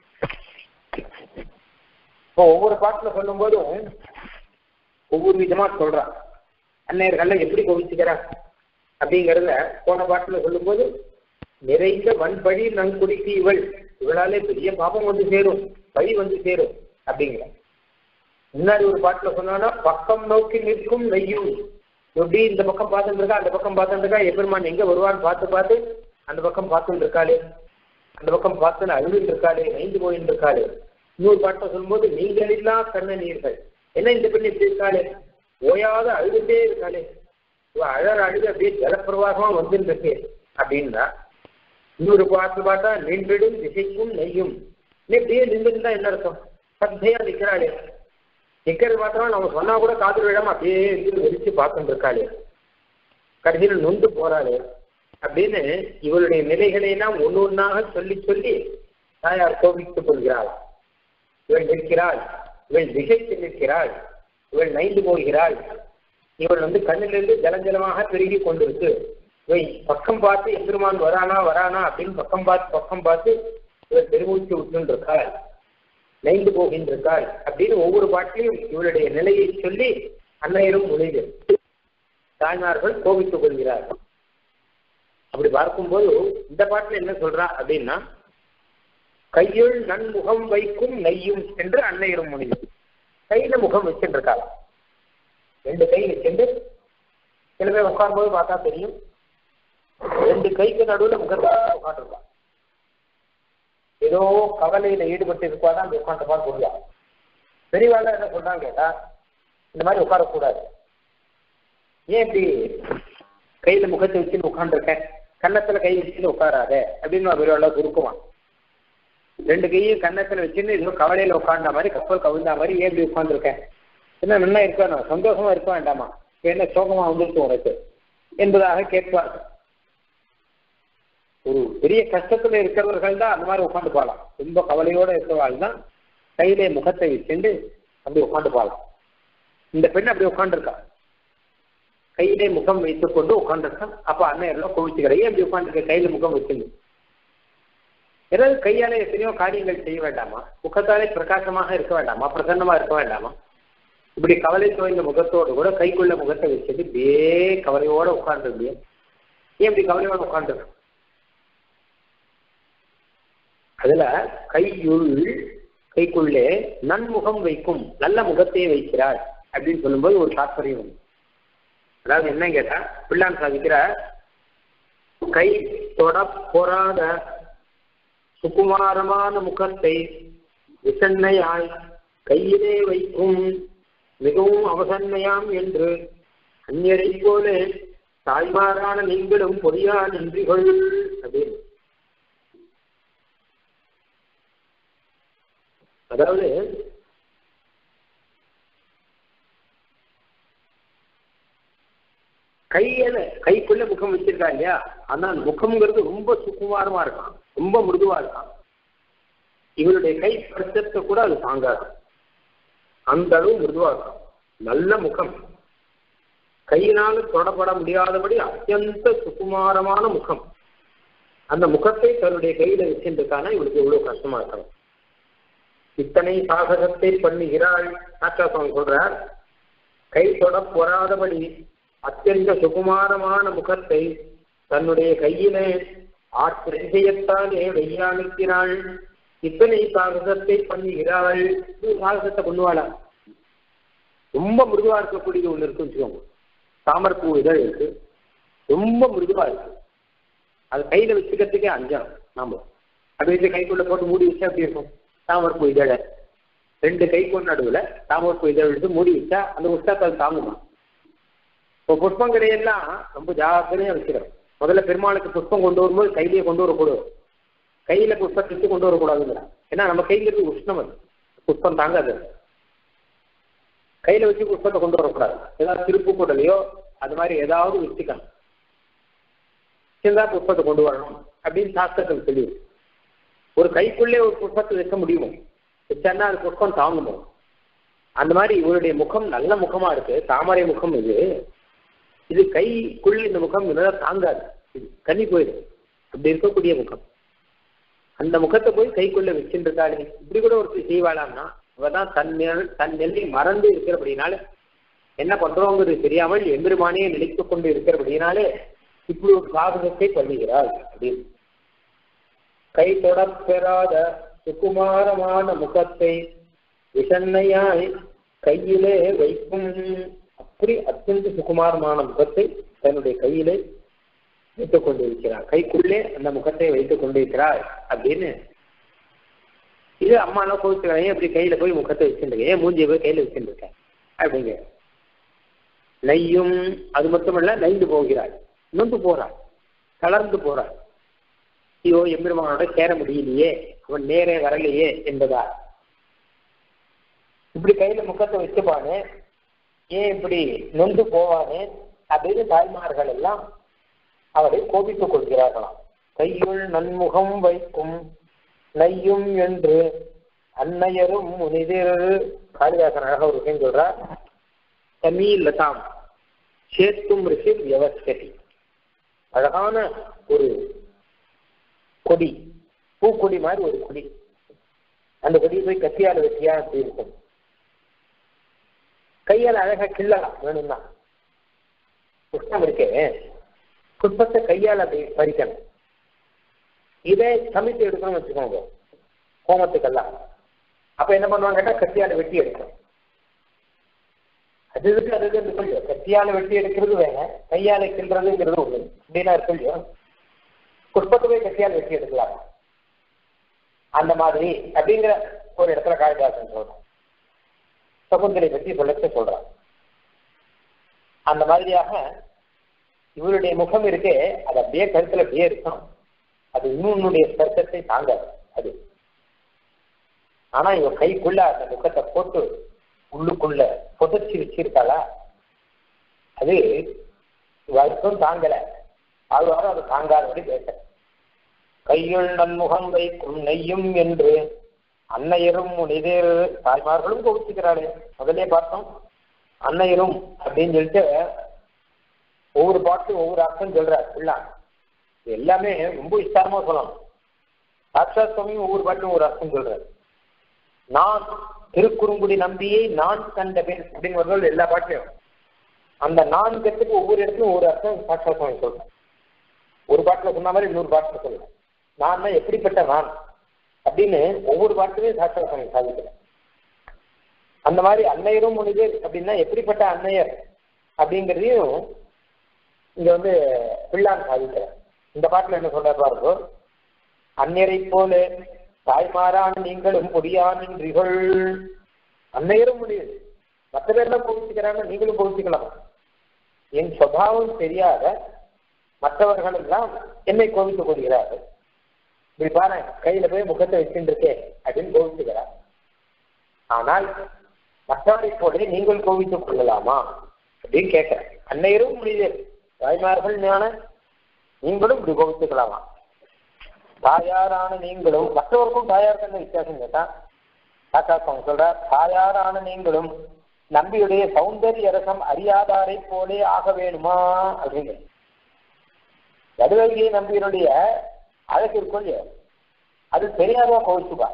இப்போ ஒவ்வொரு பாட்டுல சொல்லும் போதும் ஒவ்வொரு விதமா சொல்றான் அன்னையர்கள் எப்படி கோபிச்சுக்கிறா அப்படிங்கறத போன பாட்டுல சொல்லும்போது நிறைந்த வன்பழி நன்குடிக்கு இவள் இவளாலே பெரிய பாபம் வந்து சேரும் வழி வந்து சேரும் அப்படிங்கிற முன்னாடி ஒரு பாட்டுல சொன்னா பக்கம் நோக்கி நிற்கும் நெய்யும் எப்படி இந்த பக்கம் பார்த்துட்டு இருக்கா அந்த பக்கம் பார்த்துட்டு இருக்கா எப்பெருமான் எங்க வருவான்னு பார்த்து பார்த்து அந்த பக்கம் பார்த்துட்டு இருக்காளே அந்த பக்கம் பார்த்து அழுதுட்டு இருக்காளே நைந்து போயிட்டு இருக்காளே இன்னொரு பாட்டை சொல்லும்போது நீங்கள் இல்லா கண்ண நீர்கள் என்ன இந்த பெண் இப்படி இருக்காளே ஓயாத அழுதுட்டே இருக்காளே இவ அழற அழுது அப்படியே ஜலப்பிரவாகமா வந்துட்டு இருக்கு அப்படின்னா இன்னொரு பாட்டு பார்த்தா நின்றிடும் திசைக்கும் நெய்யும் நீ இப்படியே நின்றுருந்தா என்ன அர்த்தம் சத்தையா நிக்கிறாளே நிக்கிறது மாத்திரம் நம்ம சொன்னா கூட காதல் விழாம அப்படியே இருந்து வெடிச்சு பார்த்துட்டு இருக்காளே கடைசியில் நொந்து போறாளே அப்படின்னு இவளுடைய நிலைகளை எல்லாம் ஒன்று ஒன்றாக சொல்லி சொல்லி தாயார் கோபித்துக் கொள்கிறாள் இவள் நிற்கிறாள் இவள் திசைத்து நிற்கிறாள் இவள் நைந்து போகிறாள் இவள் வந்து கண்ணிலிருந்து ஜலஞ்சலமாக பெருகி கொண்டிருக்கு இவை பக்கம் பார்த்து எம்பெருமான் வரானா வரானா அப்படின்னு பக்கம் பார்த்து பக்கம் பார்த்து இவள் பெருமூச்சு விட்டு இருக்காள் நைந்து போகின்றிருக்காள் அப்படின்னு ஒவ்வொரு பாட்டிலையும் இவளுடைய நிலையை சொல்லி அன்னையரும் முனைவு தாய்மார்கள் கோபித்துக் கொள்கிறார்கள் அப்படி பார்க்கும்போது இந்த பாட்டுல என்ன சொல்றா அப்படின்னா கையுள் நன்முகம் வைக்கும் நெய்யும் என்று அன்னையரும் முனிவு கையில முகம் வச்சுட்டு இருக்காளாம் ரெண்டு கை வச்சுட்டு சில பேர் உட்காரும்போது பார்த்தா தெரியும் ரெண்டு கைக்கு நடுவுல முகத்தை உட்காந்துருப்பான் ஏதோ கவலையில ஈடுபட்டு இருப்பாதான் அந்த உட்காந்து பார்த்து சொல்லுவா பெரியவாள் என்ன சொல்றாங்க கேட்டா இந்த மாதிரி உட்காரக்கூடாது ஏன் இப்படி கையில முகத்தை வச்சுன்னு உட்காந்துருக்கேன் கன்னத்துல கை வச்சுன்னு உட்காராத அப்படின்னு பெரியவாள குறுக்குவான் ரெண்டு கையும் கன்னத்துல வச்சுன்னு இன்னும் கவலையில உட்கார்ந்த மாதிரி கப்பல் கவிழ்ந்த மாதிரி ஏன் இப்படி உட்காந்துருக்கேன் என்ன நல்லா இருக்கணும் சந்தோஷமா இருக்க வேண்டாமா என்ன சோகமா வந்துருக்கு உனக்கு என்பதாக கேட்பார் ஒரு பெரிய கஷ்டத்துல இருக்கிறவர்கள் தான் அந்த மாதிரி உட்காந்து போகலாம் ரொம்ப கவலையோட இருக்கிறவாள் தான் கையிலே முகத்தை வச்சுண்டு அப்படி உட்காந்து போகலாம் இந்த பெண் அப்படி உட்காந்துருக்கா கையிலே முகம் வைத்துக் கொண்டு உட்காந்துருக்கா அப்ப அண்ணன் எல்லாம் கோவிச்சுக்கிறேன் ஏன் அப்படி உட்காந்துருக்க கையில முகம் வச்சுண்டு ஏதாவது கையாலே எத்தனையோ காரியங்கள் செய்ய வேண்டாமா முகத்தாலே பிரகாசமாக இருக்க வேண்டாமா பிரசன்னமா இருக்க வேண்டாமா இப்படி கவலை தோய்ந்த முகத்தோடு கூட கைக்குள்ள முகத்தை வச்சுட்டு இப்படியே கவலையோட உட்கார்ந்து ஏன் இப்படி கவலையோட உட்கார்ந்து அதுல கையுள் கைக்குள்ளே நன்முகம் வைக்கும் நல்ல முகத்தையே வைக்கிறார் அப்படின்னு சொல்லும்போது ஒரு தாற்பயம் உண்டு அதாவது என்ன கேட்டா பிள்ளான் சாதிக்கிற கை தொட பொறாத சுகுமாரமான முகத்தை விசன்னையாய் கையிலே வைக்கும் மிகவும் அவசன்மையாம் என்று அந்நியரை போல தாய்மாரான நீங்களும் பொறியா நன்றிகள் அப்படின்னு அதாவது கையில கைக்குள்ள முகம் வச்சிருக்கா இல்லையா ஆனா அந்த முகம்ங்கிறது ரொம்ப சுக்குமாரமா இருக்கான் ரொம்ப மிருதுவா இருக்கான் இவருடைய கை பரிசத்தை கூட அது தாங்காது அந்த அளவு மிருதுவா இருக்கும் நல்ல முகம் கையினால் தொடப்பட முடியாதபடி அத்தியந்த சுகுமாரமான முகம் அந்த முகத்தை தன்னுடைய கையில வச்சிருக்கானா இவளுக்கு எவ்வளவு கஷ்டமா இருக்கணும் இத்தனை சாகசத்தை பண்ணுகிறாள் சாட்சா சுவாமி சொல்றார் கை தொட பொறாதபடி அத்தியந்த சுகுமாரமான முகத்தை தன்னுடைய கையிலே ஆற்றியத்தாலே வெய்யாணிக்கிறாள் இத்தனை சாகசத்தை பண்ணுகிறாள் சாகசத்தை பண்ணுவாளா ரொம்ப மிருதுவா இருக்கக்கூடியது ஒண்ணு இருக்கு வச்சுக்கோங்க தாமரப்பூ இதழ் இருக்கு ரொம்ப மிருதுவா இருக்கு அது கையில வச்சுக்கிறதுக்கே அஞ்சம் நாம அது வச்சு கைக்குள்ள போட்டு மூடி வச்சா அப்படி இருக்கும் தாமரப்பூ இதழ ரெண்டு கைக்கு நடுவுல தாமரப்பூ இதழ் எடுத்து மூடி வச்சா அந்த உஷ்டத்தை அது தாங்குமா இப்போ புஷ்பங்கடையெல்லாம் ரொம்ப ஜாக்கிரதையா வச்சிடும் முதல்ல பெருமாளுக்கு புஷ்பம் கொண்டு வரும்போது கையிலேயே கொண்டு வரக்கூடாது கையில புஷ்பத்தை கொண்டு வரக்கூடாதுங்கிறா ஏன்னா நம்ம கைங்கிறது உஷ்ணம் அது புஷ்பம் தாங்காது கையில வச்சு புஷ்பத்தை கொண்டு வரக்கூடாது ஏதாவது திருப்பு கூடலையோ அது மாதிரி ஏதாவது வச்சுக்கணும் சின்னதா புஷ்பத்தை கொண்டு வரணும் அப்படின்னு சாஸ்திரத்தில் சொல்லி ஒரு கைக்குள்ளே ஒரு புஷ்பத்தை வைக்க முடியுமோ வச்சான்னா அது புஷ்பம் தாங்குமோ அந்த மாதிரி இவருடைய முகம் நல்ல முகமா இருக்கு தாமரை முகம் இது இது கைக்குள்ள இந்த முகம் இதெல்லாம் தாங்காது இது கண்ணி போயிடும் அப்படி இருக்கக்கூடிய முகம் அந்த முகத்தை போய் கைக்குள்ள வச்சுட்டு இருக்காளே இப்படி கூட ஒரு செய்வாளான்னா அவதான் தன் நெல் தன் நெல்லை மறந்து இருக்கிறபடினால என்ன பண்றோங்கிறது தெரியாமல் எம்பெருமானே நினைத்துக் கொண்டு இருக்கிறபடினாலே இப்படி ஒரு சாதகத்தை பண்ணுகிறாள் அப்படின்னு கை தொடப் பெறாத சுகுமாரமான முகத்தை விஷண்ணையாய் கையிலே வைக்கும் அப்படி அत्यந்த சுகுமாரமான முகத்தை தன்னுடைய கையிலே வைத்துக் கொண்டிருக்கிறார் கைக்குள்ளே அந்த முகத்தை வைத்துக் கொண்டிருக்கிறார் அப்படின்னு இது அம்மா எல்லாம் கோவிச்சுக்கிறாங்க அப்படி கையில போய் முகத்தை வச்சுருக்கேன் ஏன் மூஞ்சியை போய் கையில வச்சுருக்கேன் அப்படிங்க நெய்யும் அது மட்டுமல்ல நைந்து போகிறாள் நொந்து போறாள் தளர்ந்து போறாள் ஐயோ எம்பெருமானோட சேர முடியலையே அவன் நேரே வரலையே என்பதா இப்படி கையில முகத்தை வச்சுப்பானே ஏன் இப்படி நொந்து போவானே அப்படின்னு தாய்மார்கள் எல்லாம் அவரை கோபித்துக் கொள்கிறார்களாம் கையுள் நன்முகம் வைக்கும் நையும் என்று அன்னையரும் முனிதர் காளிதாசன் அழகா ஒரு விஷயம் சொல்றார் தமி லதாம் சேத்தும் ரிஷி வியவஸ்கதி அழகான ஒரு கொடி பூக்கொடி மாதிரி ஒரு கொடி அந்த கொடியை போய் கத்தியால வெட்டியா அப்படி இருக்கும் கையால் அழகா கிள்ளலாம் வேணும்னா புஷ்பம் இருக்கே புஷ்பத்தை கையால் அப்படி பறிக்கணும் இதை சமைத்து எடுக்கணும்னு வச்சுக்கோங்க ஹோமத்துக்கெல்லாம் அப்ப என்ன பண்ணுவாங்க கேட்டா கத்தியால வெட்டி எடுக்கணும் அது இருக்கு அது இருக்கு இல்லையோ கத்தியால வெட்டி எடுக்கிறது வேற கையால கிள்றதுங்கிறது ஒண்ணு அப்படின்னா இருக்கு இல்லையோ புஷ்பத்தை போய் கத்தியால வெட்டி எடுக்கலாம் அந்த மாதிரி அப்படிங்கிற ஒரு இடத்துல காளிதாசன் சொல்றான் சகுந்தலை பற்றி சொல்லச்ச சொல்றான் அந்த மாதிரியாக இவருடைய முகம் இருக்கே அது அப்படியே கருத்துல அப்படியே இருக்கும் அது இன்னொன்னுடைய ஸ்பர்சத்தை தாங்காது அது ஆனா இவ கைக்குள்ள அந்த முகத்தை போட்டு உள்ளுக்குள்ள புதைச்சி வச்சிருக்காளா அது வருத்தம் தாங்கல ஆழ்வாரும் அது தாங்காதபடி பேச கையுள் நன்முகம் வைக்கும் நெய்யும் என்று அன்னையரும் முனிதர் தாய்மார்களும் கோபிச்சுக்கிறாளே முதலே பார்த்தோம் அன்னையரும் அப்படின்னு சொல்லிட்டு ஒவ்வொரு பாட்டும் ஒவ்வொரு அர்த்தம் சொல்றார் ஃபுல்லா எல்லாமே ரொம்ப விஸ்தாரமா சொல்லணும் சாட்சாத் சுவாமியும் ஒவ்வொரு பாட்டும் ஒரு அர்த்தம் சொல்றாரு நான் திருக்குறுங்குடி நம்பியை நான் கண்ட பெண் அப்படின்னு வருவது எல்லா பாட்டிலும் அந்த நான் கத்துக்கு ஒவ்வொரு இடத்துலையும் ஒவ்வொரு அர்த்தம் சாட்சாத் சுவாமி சொல்றேன் ஒரு பாட்டுல சொன்ன மாதிரி இன்னொரு பாட்டுல சொல்றேன் நான் எப்படிப்பட்ட நான் அப்படின்னு ஒவ்வொரு பாட்டுலையும் சாட்சாத் சுவாமி சாதிக்கிறேன் அந்த மாதிரி அன்னையரும் முனிதர் அப்படின்னா எப்படிப்பட்ட அன்னையர் அப்படிங்கிறதையும் இங்க வந்து பிள்ளான் சாதிக்கிறார் இந்த பாட்டுல என்ன சொல்ற பாருங்க அந்நியரை போல தாய்மாரான நீங்களும் பொடியானின்றிகள் அந்நேரம் முடியுது மற்ற பேர்லாம் கோவிச்சுக்கிறாங்க நீங்களும் கோவிச்சுக்கலாம் என் சுவாவம் தெரியாத மற்றவர்கள் எல்லாம் என்னை கோவித்துக் கொள்கிறார்கள் இப்படி பாரு கையில போய் முகத்தை வச்சுட்டு இருக்கேன் அப்படின்னு கோவிச்சுக்கிறார் ஆனால் மற்றவரை போல நீங்கள் கோவித்துக் கொள்ளலாமா அப்படின்னு கேட்கிறேன் அன்னையரும் முடியுது தாய்மார்கள் ஞான நீங்களும் இப்படி கோவித்துக்கலாமா தாயாரான நீங்களும் மற்றவருக்கும் தாயாருக்கு என்ன வித்தியாசம் கேட்டா தாத்தா சுவாமி சொல்றார் தாயாரான நீங்களும் நம்பியுடைய சௌந்தரிய ரசம் அறியாதாரை போலே ஆக வேணுமா அப்படின்னு நடுவழியை நம்பியனுடைய அழகு இருக்கும் இல்லையோ அது தெரியாதவா கோவிச்சுப்பா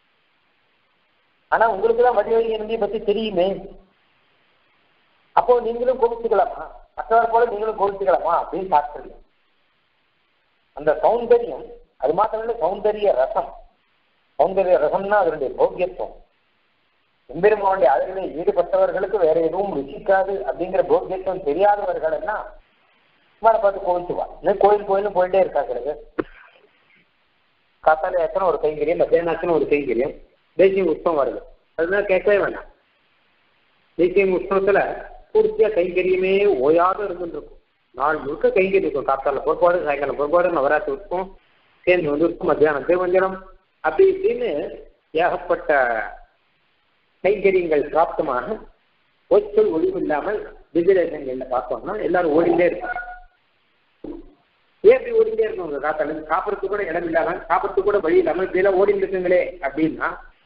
ஆனா உங்களுக்கு தான் வடிவழியை நம்பியை பத்தி தெரியுமே அப்போ நீங்களும் கோவிச்சுக்கலாமா மற்றவர் போல நீங்களும் கோவிச்சுக்கலாமா அப்படின்னு சாஸ்திரம் அந்த சௌந்தரியம் அது மாத்திரம் இல்லை சௌந்தரிய ரசம் சௌந்தரிய ரசம்னா அதனுடைய போக்கியத்துவம் எம்பெருமானுடைய அழகிலே ஈடுபட்டவர்களுக்கு வேற எதுவும் ருசிக்காது அப்படிங்கிற போக்கியத்துவம் தெரியாதவர்கள் எல்லாம் மேல பார்த்து கோவிச்சுவா இன்னும் கோயில் கோயிலும் போயிட்டே இருக்கா கிடக்கு காத்தால எத்தனை ஒரு கைங்கரியம் மத்தியானம் ஒரு கைங்கரியம் தேசிய உற்சவம் வருது அதுதான் கேட்கவே வேண்டாம் தேசிய உற்சவத்துல பூர்த்தியா கைங்கரியமே ஓயாத இருந்துருக்கும் நாள் முழுக்க கைங்கரியம் இருக்கும் காத்தால பொறுப்பாடு சாயங்காலம் பொறுப்பாடு நவராத்திரி உற்சவம் சேர்ந்து வந்து இருக்கும் மத்தியானம் திருவஞ்சனம் அப்படி இப்படின்னு ஏகப்பட்ட கைங்கரியங்கள் பிராப்தமாக ஒச்சல் ஒளிவு இல்லாமல் விஜயதேசங்கள்ல பார்த்தோம்னா எல்லாரும் ஓடிண்டே இருக்கும் ஏன் இப்படி ஓடிண்டே இருக்கும் உங்க காத்தால சாப்பிட்றதுக்கு கூட இடம் இல்லாம சாப்பிட்றதுக்கு கூட வழி இல்லாம இப்படியெல்லாம் ஓடிட்டு இருக்குங்களே அப்படின்னா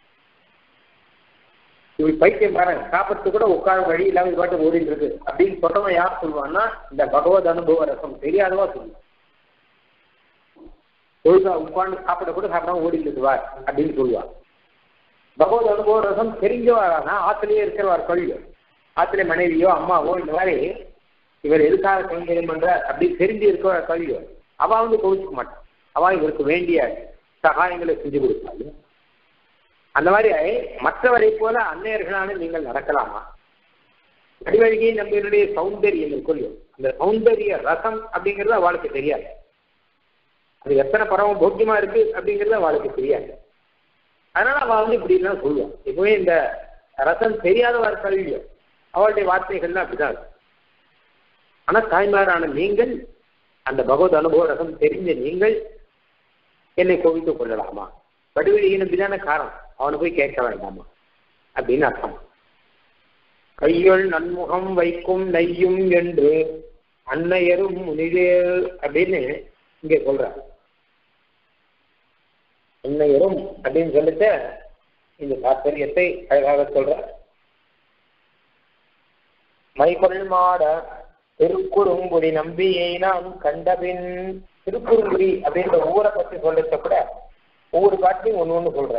இவள் பைத்தியம் பாருங்க சாப்பிட்றதுக்கு கூட உட்கார வழி இல்லாம இது பாட்டு ஓடிட்டு இருக்கு அப்படின்னு சொல்றவன் யார் சொல்லுவான்னா இந்த பகவத் அனுபவ ரசம் தெரியாதவா சொல்லுவான் ஒழுங்கா உட்கார்ந்து சாப்பிட கூட சாப்பிடாம ஓடிட்டு இருக்குவார் அப்படின்னு சொல்லுவார் பகவத் அனுபவ ரசம் தெரிஞ்சவாரானா ஆத்திலேயே இருக்கிறவார் கல்வி ஆத்திலே மனைவியோ அம்மாவோ இந்த மாதிரி இவர் எதுக்காக கைங்கரியம் பண்ற அப்படி தெரிஞ்சு இருக்கிற கல்வியோ அவ வந்து கோவிச்சுக்க மாட்டான் அவ இவருக்கு வேண்டிய சகாயங்களை செஞ்சு கொடுப்பாங்க அந்த மாதிரி மற்றவரை போல அன்னையர்களான நீங்கள் நடக்கலாமா வடிவழகியை நம்மளுடைய சௌந்தரியம் இருக்கும் அந்த சௌந்தரிய ரசம் அப்படிங்கிறது அவளுக்கு தெரியாது அது எத்தனை பரவம் போக்கியமா இருக்கு அப்படிங்கிறது அவளுக்கு தெரியாது அதனால அவள் வந்து இப்படி எல்லாம் சொல்லுவான் இப்பவே இந்த ரசம் தெரியாதவர் கல்வியோ அவளுடைய வார்த்தைகள்லாம் அப்படிதான் இருக்கும் ஆனா தாய்மாரான நீங்கள் அந்த பகவத் அனுபவ ரசம் தெரிஞ்ச நீங்கள் என்னை கோவித்துக் கொள்ளலாமா வடிவழியை நம்பிதான காரணம் அவனை போய் கேட்க வேண்டாமா அப்படின்னு அர்த்தம் கையுள் நன்முகம் வைக்கும் நெய்யும் என்று அன்னையரும் முனிவேல் அப்படின்னு இங்கே சொல்றார் அன்னையரும் அப்படின்னு சொல்லிட்டு இந்த தாற்பயத்தை அழகாக சொல்றார் மைகொள் மாட திருக்குறுங்குடி நம்பியை நான் கண்டபின் திருக்குறுங்குடி அப்படின்ற ஊரை பத்தி சொல்லிட்ட கூட ஒவ்வொரு பாட்டையும் ஒண்ணு ஒண்ணு சொல்ற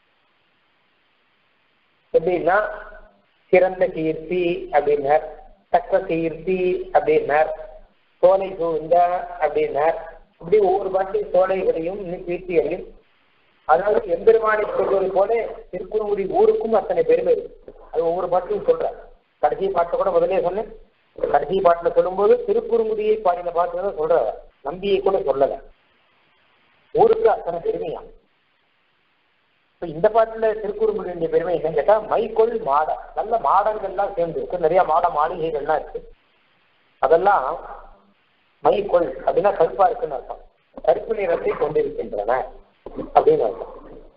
எப்படின்னா சிறந்த கீர்த்தி அப்படின்னார் தக்க கீர்த்தி அப்படின்னார் சோலை சூழ்ந்த அப்படின்னார் இப்படி ஒவ்வொரு பாட்டையும் சோலைகளையும் கீர்த்திகளையும் அதாவது எம்பெருமானை சொல்வது போல திருக்குறுங்குடி ஊருக்கும் அத்தனை பெருமை இருக்கு அது ஒவ்வொரு பாட்டையும் சொல்ற கடைசி பாட்டை கூட முதலே சொன்னேன் கடைசி பாட்டுல சொல்லும்போது திருக்குறுங்குடியை பாடின பாட்டு தான் சொல்ற நம்பியை கூட சொல்லல ஊருக்கு அத்தனை பெருமையா இப்ப இந்த பாட்டுல திருக்குறுங்குடியுடைய பெருமை என்னன்னு கேட்டா மைக்கொள் மாடம் நல்ல மாடங்கள்லாம் சேர்ந்து இருக்கு நிறைய மாட மாளிகைகள்லாம் இருக்கு அதெல்லாம் மைக்கொள் அப்படின்னா கருப்பா இருக்குன்னு அர்த்தம் கருப்பு நிறத்தை கொண்டிருக்கின்றன அப்படின்னு அர்த்தம்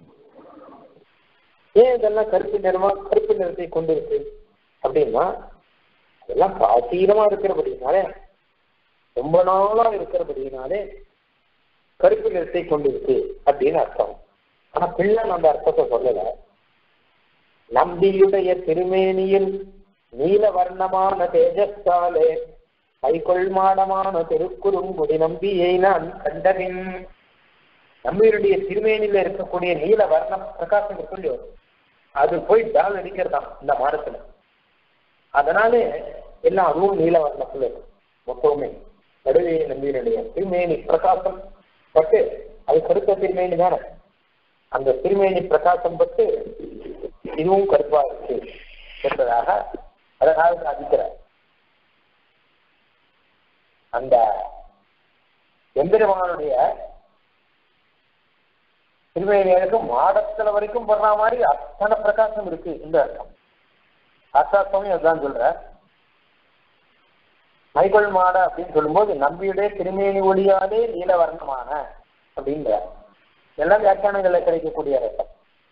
ஏன் இதெல்லாம் கருப்பு நிறமா கருப்பு நிறத்தை கொண்டிருக்கு அப்படின்னா அதெல்லாம் பிராச்சீனமா இருக்கிறபடினாலே ரொம்ப நாளா இருக்கிறபடினாலே கருப்பு நிறத்தை கொண்டிருக்கு அப்படின்னு அர்த்தம் ஆனா பிள்ளை அந்த அர்த்தத்தை சொல்லல நம்பியுடைய திருமேனியில் நீல வர்ணமான தேஜஸ்தாலே கைகொள் மாடமான திருக்குறுங்குடி நம்பியை நான் கண்டபின் நம்பியுடைய திருமேனியில இருக்கக்கூடிய நீல வர்ணம் பிரகாசம் இருக்குல்லையோ அது போய் டால் அடிக்கிறதாம் இந்த மாடத்துல அதனால எல்லாம் அதுவும் நீல வர்ணத்துல இருக்கும் மொத்தமே நடுவே நம்பியினுடைய திருமேனி பிரகாசம் பட்டு அது கருத்த திருமேனி தானே அந்த திருமேனி பிரகாசம் பட்டு இதுவும் கருப்பா இருக்கு என்பதாக அழகாக சாதிக்கிறார் அந்த எம்பெருமானுடைய திருமையினருக்கு மாடத்துல வரைக்கும் படுற மாதிரி அத்தனை பிரகாசம் இருக்கு இந்த அர்த்தம் அர்த்தாத்மி அதுதான் சொல்ற மைகொள் மாட அப்படின்னு சொல்லும்போது நம்பியுடைய திருமேனி ஒளியாலே நீலவர்ணமான அப்படிங்கிற எல்லாம் வியாக்கியானங்கள்ல கிடைக்கக்கூடிய அர்த்தம்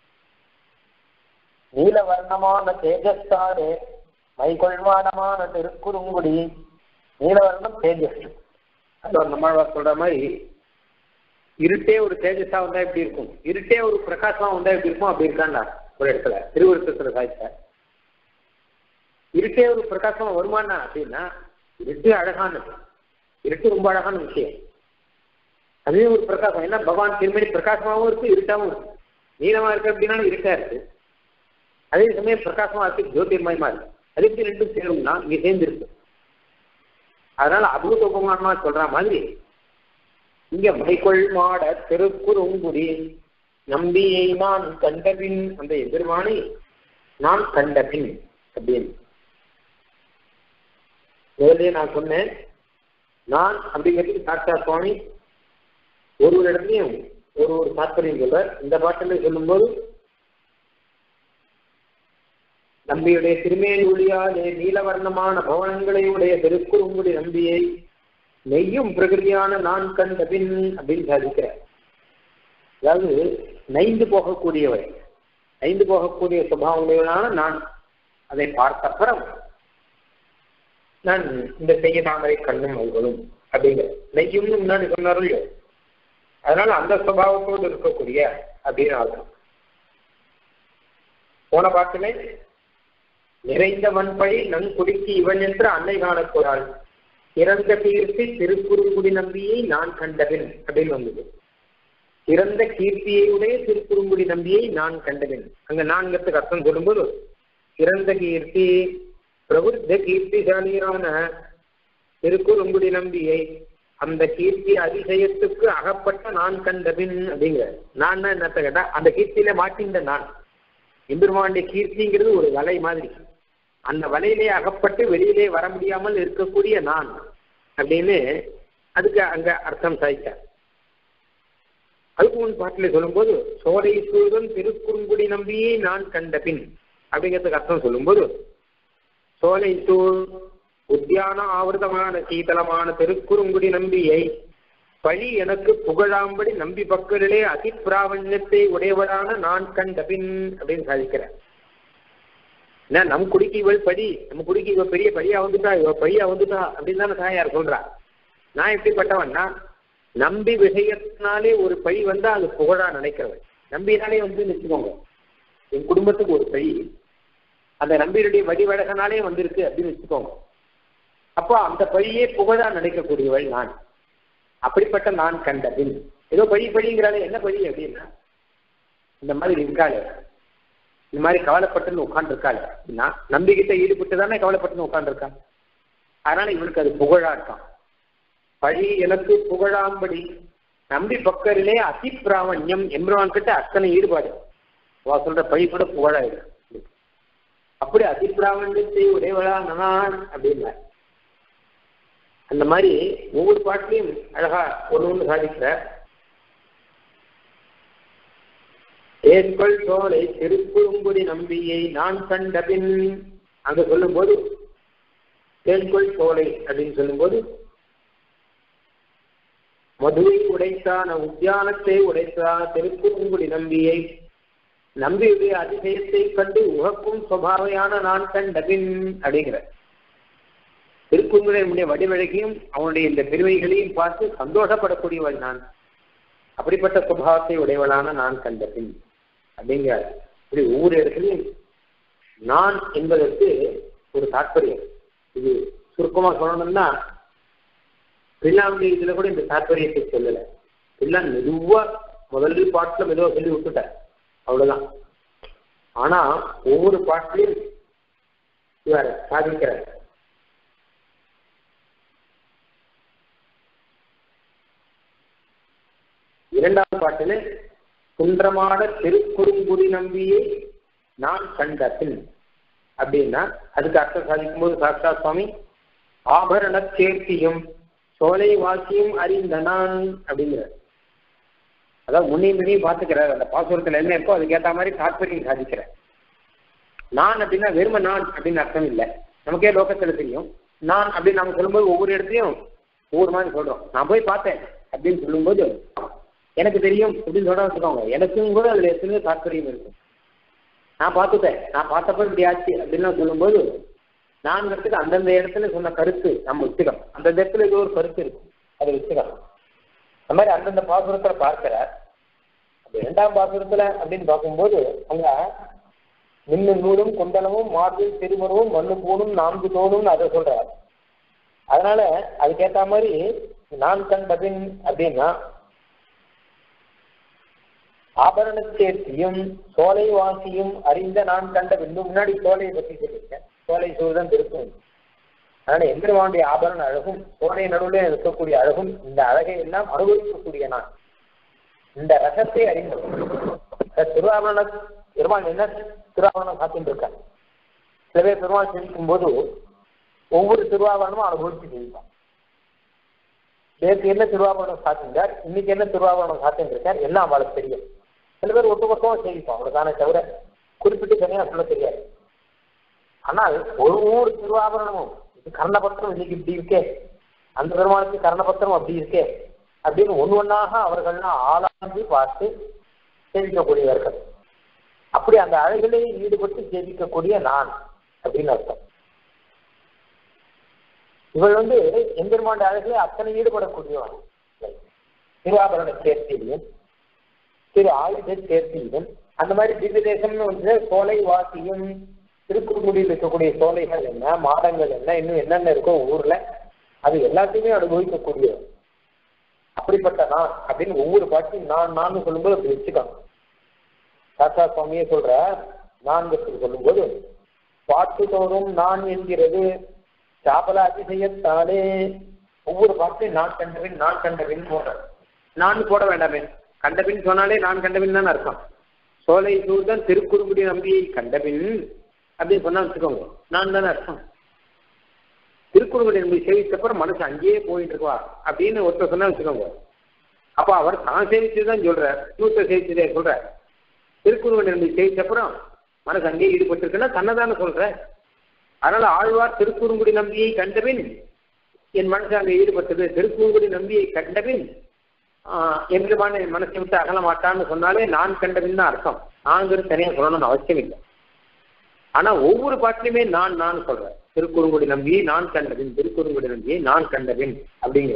நீலவர்ணமான தேஜஸ்தாரு மைகொள்வானமான திருக்குறுங்குடி நீலவர்ணம் தேஜஸ் நம்மாழ்வார் சொல்ற மாதிரி இருட்டே ஒரு தேஜஸா வந்தா எப்படி இருக்கும் இருட்டே ஒரு பிரகாசமா வந்தா எப்படி இருக்கும் அப்படி இருக்காண்டா ஒரு இடத்துல திருவிருத்தத்துல சாய்ச்ச இருட்டே ஒரு பிரகாசமா வருமானா அப்படின்னா இருட்டு அழகானது இருட்டு ரொம்ப அழகான விஷயம் அதுவே ஒரு பிரகாசம் ஏன்னா பகவான் திருமணி பிரகாசமாவும் இருக்கு இருட்டாவும் இருக்கு நீளமா இருக்கு அப்படின்னாலும் இருட்டா இருக்கு அதே சமயம் பிரகாசமா இருக்கு ஜோதிர்மயமா இருக்கு அது எப்படி ரெண்டும் சேரும்னா இங்க சேர்ந்து இருக்கு அதனால அபூத உபமானமா சொல்ற மாதிரி இங்க மைக்கொள் மாட திருக்குறுங்குடி நம்பியை நான் கண்டபின் அந்த எதிர்வானை நான் கண்டபின் அப்படின்னு முதல்லயே நான் சொன்னேன் நான் அப்படிங்கிறதுக்கு சாட்சா சுவாமி ஒரு ஒரு இடத்துலையும் ஒரு ஒரு தாற்பயம் சொல்ற இந்த பாட்டில சொல்லும்போது நம்பியுடைய திருமேனி ஒளியாலே நீலவர்ணமான பவனங்களை உடைய திருக்குறுங்குடி நம்பியை நெய்யும் பிரகிருதியான நான் கண்ட பின் அப்படின்னு சாதிக்கிறார் அதாவது நைந்து போகக்கூடியவை நைந்து போகக்கூடிய சுபாவங்களான நான் அதை பார்த்த அப்புறம் நான் இந்த செய்ய தாமரை கண்ணும் அல்வதும் அப்படிங்கிற நெய்யும்னு முன்னாடி சொன்னாரோ இல்லையோ அதனால அந்த சுபாவத்தோடு இருக்கக்கூடிய அப்படின்னு அர்த்தம் போன பாட்டிலே நிறைந்த வன்பழி நன் குடிக்கு இவன் என்று அன்னை காணக்கூடாள் இறந்த கீர்த்தி திருக்குறுங்குடி நம்பியை நான் கண்டபின் அப்படின்னு வந்தது இறந்த கீர்த்தியுடைய திருக்குறுங்குடி நம்பியை நான் கண்டபின் அங்க நான்கிறதுக்கு அர்த்தம் சொல்லும்போது இறந்த கீர்த்தி பிரபுத்த கீர்த்திசாலியான திருக்குறுங்குடி நம்பியை அந்த கீர்த்தி அதிசயத்துக்கு அகப்பட்ட நான் கண்டபின் அப்படிங்கிற நான் என்னத்த கேட்டா அந்த கீர்த்தியில மாட்டின்ற நான் எம்பெருமானுடைய கீர்த்திங்கிறது ஒரு வலை மாதிரி அந்த வலையிலே அகப்பட்டு வெளியிலே வர முடியாமல் இருக்கக்கூடிய நான் அப்படின்னு அதுக்கு அங்க அர்த்தம் சாய்த்தார் அதுக்கு முன் பாட்டில சொல்லும்போது சோலை சூழன் திருக்குறுங்குடி நம்பியே நான் கண்ட பின் அப்படிங்கிறதுக்கு அர்த்தம் சொல்லும்போது சோலை சூழ் உத்தியான ஆவர்த்தமான சீதளமான திருக்குறுங்குடி நம்பியை பழி எனக்கு புகழாம்படி நம்பி பக்கரிலே அதிப்பிராவண்யத்தை உடையவரான நான் கண்ட பின் அப்படின்னு சாதிக்கிறேன் என்ன நம் குடிக்கு இவள் படி நம்ம குடிக்கு இவ பெரிய படியா வந்துட்டா இவ பையா வந்துட்டா அப்படின்னு தானே தாயார் சொல்றா நான் எப்படிப்பட்டவன்னா நம்பி விஷயத்தினாலே ஒரு பழி வந்தா அது புகழா நினைக்கிறவன் நம்பினாலே வந்து நிச்சுக்கோங்க என் குடும்பத்துக்கு ஒரு பழி அந்த நம்பியினுடைய வடிவழகனாலே வந்திருக்கு அப்படின்னு வச்சுக்கோங்க அப்போ அந்த பழியே புகழா நினைக்கக்கூடியவள் நான் அப்படிப்பட்ட நான் கண்ட பின் ஏதோ பழி பழிங்கிறாலே என்ன பழி அப்படின்னா இந்த மாதிரி இருக்காளே இந்த மாதிரி கவலைப்பட்டுன்னு உட்காந்துருக்காள் அப்படின்னா நம்பிக்கிட்ட ஈடுபட்டு தானே கவலைப்பட்டுன்னு உட்காந்துருக்கான் அதனால இவனுக்கு அது புகழா இருக்கான் பழி எனக்கு புகழாம்படி நம்பி பக்கரிலே அதிப்பிராமணியம் எம்பெருமான் கிட்ட அத்தனை ஈடுபாடு அவ சொல்ற பழி கூட புகழாயிடும் அப்படி அதிப்பிராமணியத்தை உடையவளா நான் அப்படின்னா அந்த மாதிரி ஒவ்வொரு பாட்டிலையும் அழகா ஒன்று ஒன்று சாதிக்கிற ஏற்கொள் சோலை திருக்குறுங்குடி நம்பியை நான் கண்டபின் அங்க சொல்லும்போது தேன்கொள் சோலை அப்படின்னு சொல்லும்போது மதுவை உடைத்தான உத்தியானத்தை உடைத்தா திருக்குறுங்குடி நம்பியை நம்பியுடைய அதிசயத்தை கண்டு உகக்கும் சுவாவையான நான் கண்டபின் அப்படிங்கிற திருக்குங்குடைய வடிவழகையும் அவனுடைய இந்த பெருமைகளையும் பார்த்து சந்தோஷப்படக்கூடியவள் நான் அப்படிப்பட்ட சுபாவத்தை உடையவளான நான் கண்டபின் அப்படிங்கிறார் இப்படி ஒவ்வொரு இடத்துலையும் நான் என்பதற்கு ஒரு தாற்பயம் இது சுருக்கமா சொல்லணும்னா பில்லாவுடைய இதுல கூட இந்த தாற்பயத்தை சொல்லல பில்லான் மெதுவா முதல் பாட்டுல மெதுவா சொல்லி விட்டுட்டார் அவ்வளவுதான் ஆனா ஒவ்வொரு பாட்டிலையும் இவர் சாதிக்கிறார் இரண்டாவது பாட்டில் குன்றமான திருக்குறுங்குடி நம்பியை நான் கண்ட பின் அப்படின்னா அதுக்கு அர்த்தம் சாதிக்கும் போது சாஸ்தா சுவாமி ஆபரண சேர்த்தியும் சோலை வாசியும் அறிந்த நான் அப்படிங்கிறார் அதாவது முன்னையும் பின்னையும் பார்த்துக்கிறார் அந்த பாசுரத்துல என்ன இருக்கோ அதுக்கேற்ற மாதிரி தாற்பயம் சாதிக்கிறார் நான் அப்படின்னா வெறும நான் அப்படின்னு அர்த்தம் இல்லை நமக்கே லோகத்துல தெரியும் நான் அப்படின்னு நம்ம சொல்லும்போது ஒவ்வொரு இடத்துலையும் ஒவ்வொரு மாதிரி சொல்றோம் நான் போய் பார்த்தேன் அப்படின்னு சொல்லும்போது எனக்கு தெரியும் அப்படின்னு சொல்ல வச்சுக்கோங்க எனக்கும் கூட அதுல எத்தனையோ தாற்பயம் இருக்கும் நான் பார்த்துட்டேன் நான் பார்த்தப்ப இப்படி ஆச்சு அப்படின்னு சொல்லும்போது நான்கிறதுக்கு அந்தந்த இடத்துல சொன்ன கருத்து நம்ம வச்சுக்கலாம் அந்தந்த இடத்துல ஏதோ ஒரு கருத்து இருக்கும் அதை வச்சுக்கலாம் அந்த மாதிரி அந்தந்த பாசுரத்துல பார்க்கிறார் அப்ப இரண்டாம் பாசுரத்துல அப்படின்னு பார்க்கும்போது அங்க மின்னு நூலும் குண்டலமும் மார்பில் திருமணமும் மண்ணு பூணும் நான்கு தோணும்னு அதை சொல்றார் அதனால அதுக்கேத்த மாதிரி நான் கண்டபின் அப்படின்னா ஆபரண சேர்த்தியும் சோலை வாசியும் அறிந்த நான் கண்ட பின்பு முன்னாடி சோலையை பத்தி சொல்லியிருக்கேன் சோலை சூழ்தான் திருக்கும் அதனால எந்திரவாண்டிய ஆபரண அழகும் சோலை நடுவில் இருக்கக்கூடிய அழகும் இந்த அழகை எல்லாம் அனுபவிக்கக்கூடிய நான் இந்த ரசத்தை அறிந்தவன் திருவாபரண பெருமாள் என்ன திருவாபரணம் சாத்திட்டு இருக்கார் சில பேர் பெருமாள் சிரிக்கும் போது ஒவ்வொரு திருவாபரணமும் அனுபவிச்சு செய்வான் நேற்று என்ன திருவாபரணம் சாத்திருந்தார் இன்னைக்கு என்ன திருவாபரணம் சாத்திட்டு இருக்கார் எல்லாம் அவளுக்கு தெரியும் சில பேர் ஒட்டுமொத்தமா செய்விப்பான் அவ்வளவுதானே தவிர குறிப்பிட்டு தனியா சொல்ல தெரியாது ஆனால் ஒரு ஒரு திருவாபரணமும் இது கர்ணபத்திரம் இன்னைக்கு இப்படி இருக்கே அந்த பெருமாளுக்கு கர்ணபத்திரம் அப்படி இருக்கே அப்படின்னு ஒன்று ஒன்றாக அவர்கள்லாம் ஆளாந்து பார்த்து சேவிக்கக்கூடியவர்கள் அப்படி அந்த அழகிலே ஈடுபட்டு சேவிக்கக்கூடிய நான் அப்படின்னு அர்த்தம் இவள் வந்து எம்பெருமாண்ட அழகிலே அத்தனை ஈடுபடக்கூடியவன் திருவாபரண சேர்த்தியிலும் திரு ஆயுத சேர்த்தியிலும் அந்த மாதிரி திவ்ய தேசம்னு வந்து சோலை வாசியும் திருக்குறுங்குடியில் இருக்கக்கூடிய சோலைகள் என்ன மாடங்கள் என்ன இன்னும் என்னென்ன இருக்கோ ஊர்ல அது எல்லாத்தையுமே அனுபவிக்கக்கூடிய அப்படிப்பட்ட நான் அப்படின்னு ஒவ்வொரு பாட்டையும் நான் நான் சொல்லும்போது அப்படி வச்சுக்கணும் தாத்தா சுவாமியே சொல்ற நான்கு சொல்லும்போது பாட்டு தோறும் நான் என்கிறது சாபல அதிசயத்தாலே ஒவ்வொரு பாட்டையும் நான் கண்டபின் நான் கண்டபின் போடுற நான் போட வேண்டாமே கண்டபின் சொன்னாலே நான் கண்டபின் தான் அர்த்தம் சோலை சூழ்தான் திருக்குறுங்குடி நம்பியை கண்டபின் அப்படின்னு சொன்னா வச்சுக்கோங்க நான் தானே அர்த்தம் திருக்குறுங்குடி நம்பி சேவிச்சப்பறம் மனசு அங்கேயே போயிட்டு இருக்கா அப்படின்னு ஒருத்தர் சொன்னா வச்சுக்கோங்க அப்ப அவர் தான் சேவிச்சுதான் சொல்றார் இன்னொருத்தர் சேவிச்சதே சொல்றார் திருக்குறுங்குடி நம்பி சேவிச்சப்பறம் மனசு அங்கேயே ஈடுபட்டு இருக்குன்னா தன்னை தானே சொல்ற அதனால ஆழ்வார் திருக்குறுங்குடி நம்பியை கண்டபின் என் மனசு அங்கே ஈடுபட்டது திருக்குறுங்குடி நம்பியை கண்டபின் எம்பெருமான என் மனசை விட்டு அகல மாட்டான்னு சொன்னாலே நான் கண்டபின் தான் அர்த்தம் நாங்கிறது தனியாக சொல்லணும்னு அவசியம் இல்லை ஆனா ஒவ்வொரு பாட்டிலுமே நான் நான் சொல்றேன் திருக்குறுங்குடி நம்பியை நான் கண்டபின் திருக்குறுங்குடி நம்பியை நான் கண்டபின் அப்படிங்கிற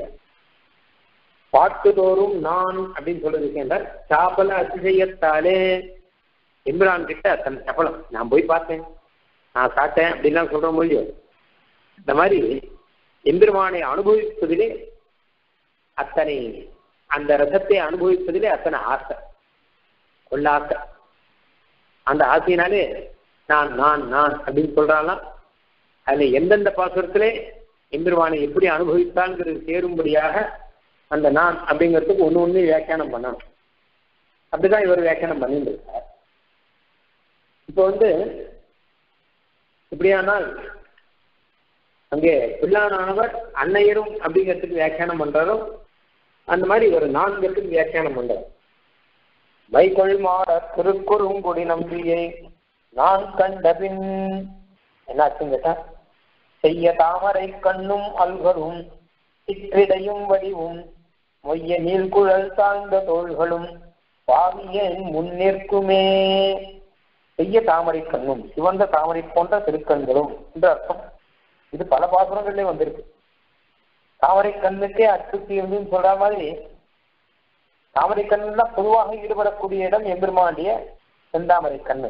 பாட்டுதோறும் நான் அப்படின்னு சொல்றது என்றால் சாப்பல அதிசயத்தாலே எம்பிரான் கிட்ட தன் சபலம் நான் போய் பார்த்தேன் நான் சாட்டேன் அப்படின்லாம் சொல்ற முடியும் இந்த மாதிரி எம்பெருமானை அனுபவிப்பதிலே அத்தனை அந்த ரசத்தை அனுபவிப்பதிலே அத்தனை ஆசை கொள்ள ஆசை அந்த ஆசையினாலே நான் நான் நான் அப்படின்னு சொல்றாலாம் அதுல எந்தெந்த பாசுரத்திலே எம்பெருமானை எப்படி அனுபவித்தாங்கிறது சேரும்படியாக அந்த நான் அப்படிங்கிறதுக்கு ஒன்று ஒன்று வியாக்கியானம் பண்ணணும் அப்படிதான் இவர் வியாக்கியானம் பண்ணிட்டு இருக்கார் இப்போ வந்து இப்படியானால் அங்கே பிள்ளானவர் அன்னையரும் அப்படிங்கிறதுக்கு வியாக்கியானம் பண்றாரோ அந்த மாதிரி ஒரு நான்கிறதுக்கு வியாக்கியானம் பண்றார் வைகொள் மாட திருக்குறுங்குடி நம்பியை நான் கண்டபின் என்னாச்சுன்னு கேட்டா செய்ய தாமரை கண்ணும் அல்களும் சிற்றிடையும் வடிவும் மொய்ய நீள்குழல் சார்ந்த தோள்களும் பாவியன் முன்னிற்குமே செய்ய தாமரை கண்ணும் சிவந்த தாமரை போன்ற திருக்கண்களும் என்று அர்த்தம் இது பல பாசுரங்கள்லயே வந்திருக்கு தாமரை கண்ணுக்கே அச்சுத்தி இருந்துன்னு சொல்ற மாதிரி தாமரை கண்ணுல பொதுவாக ஈடுபடக்கூடிய இடம் எம்பெருமாண்டிய செந்தாமரை கண்ணு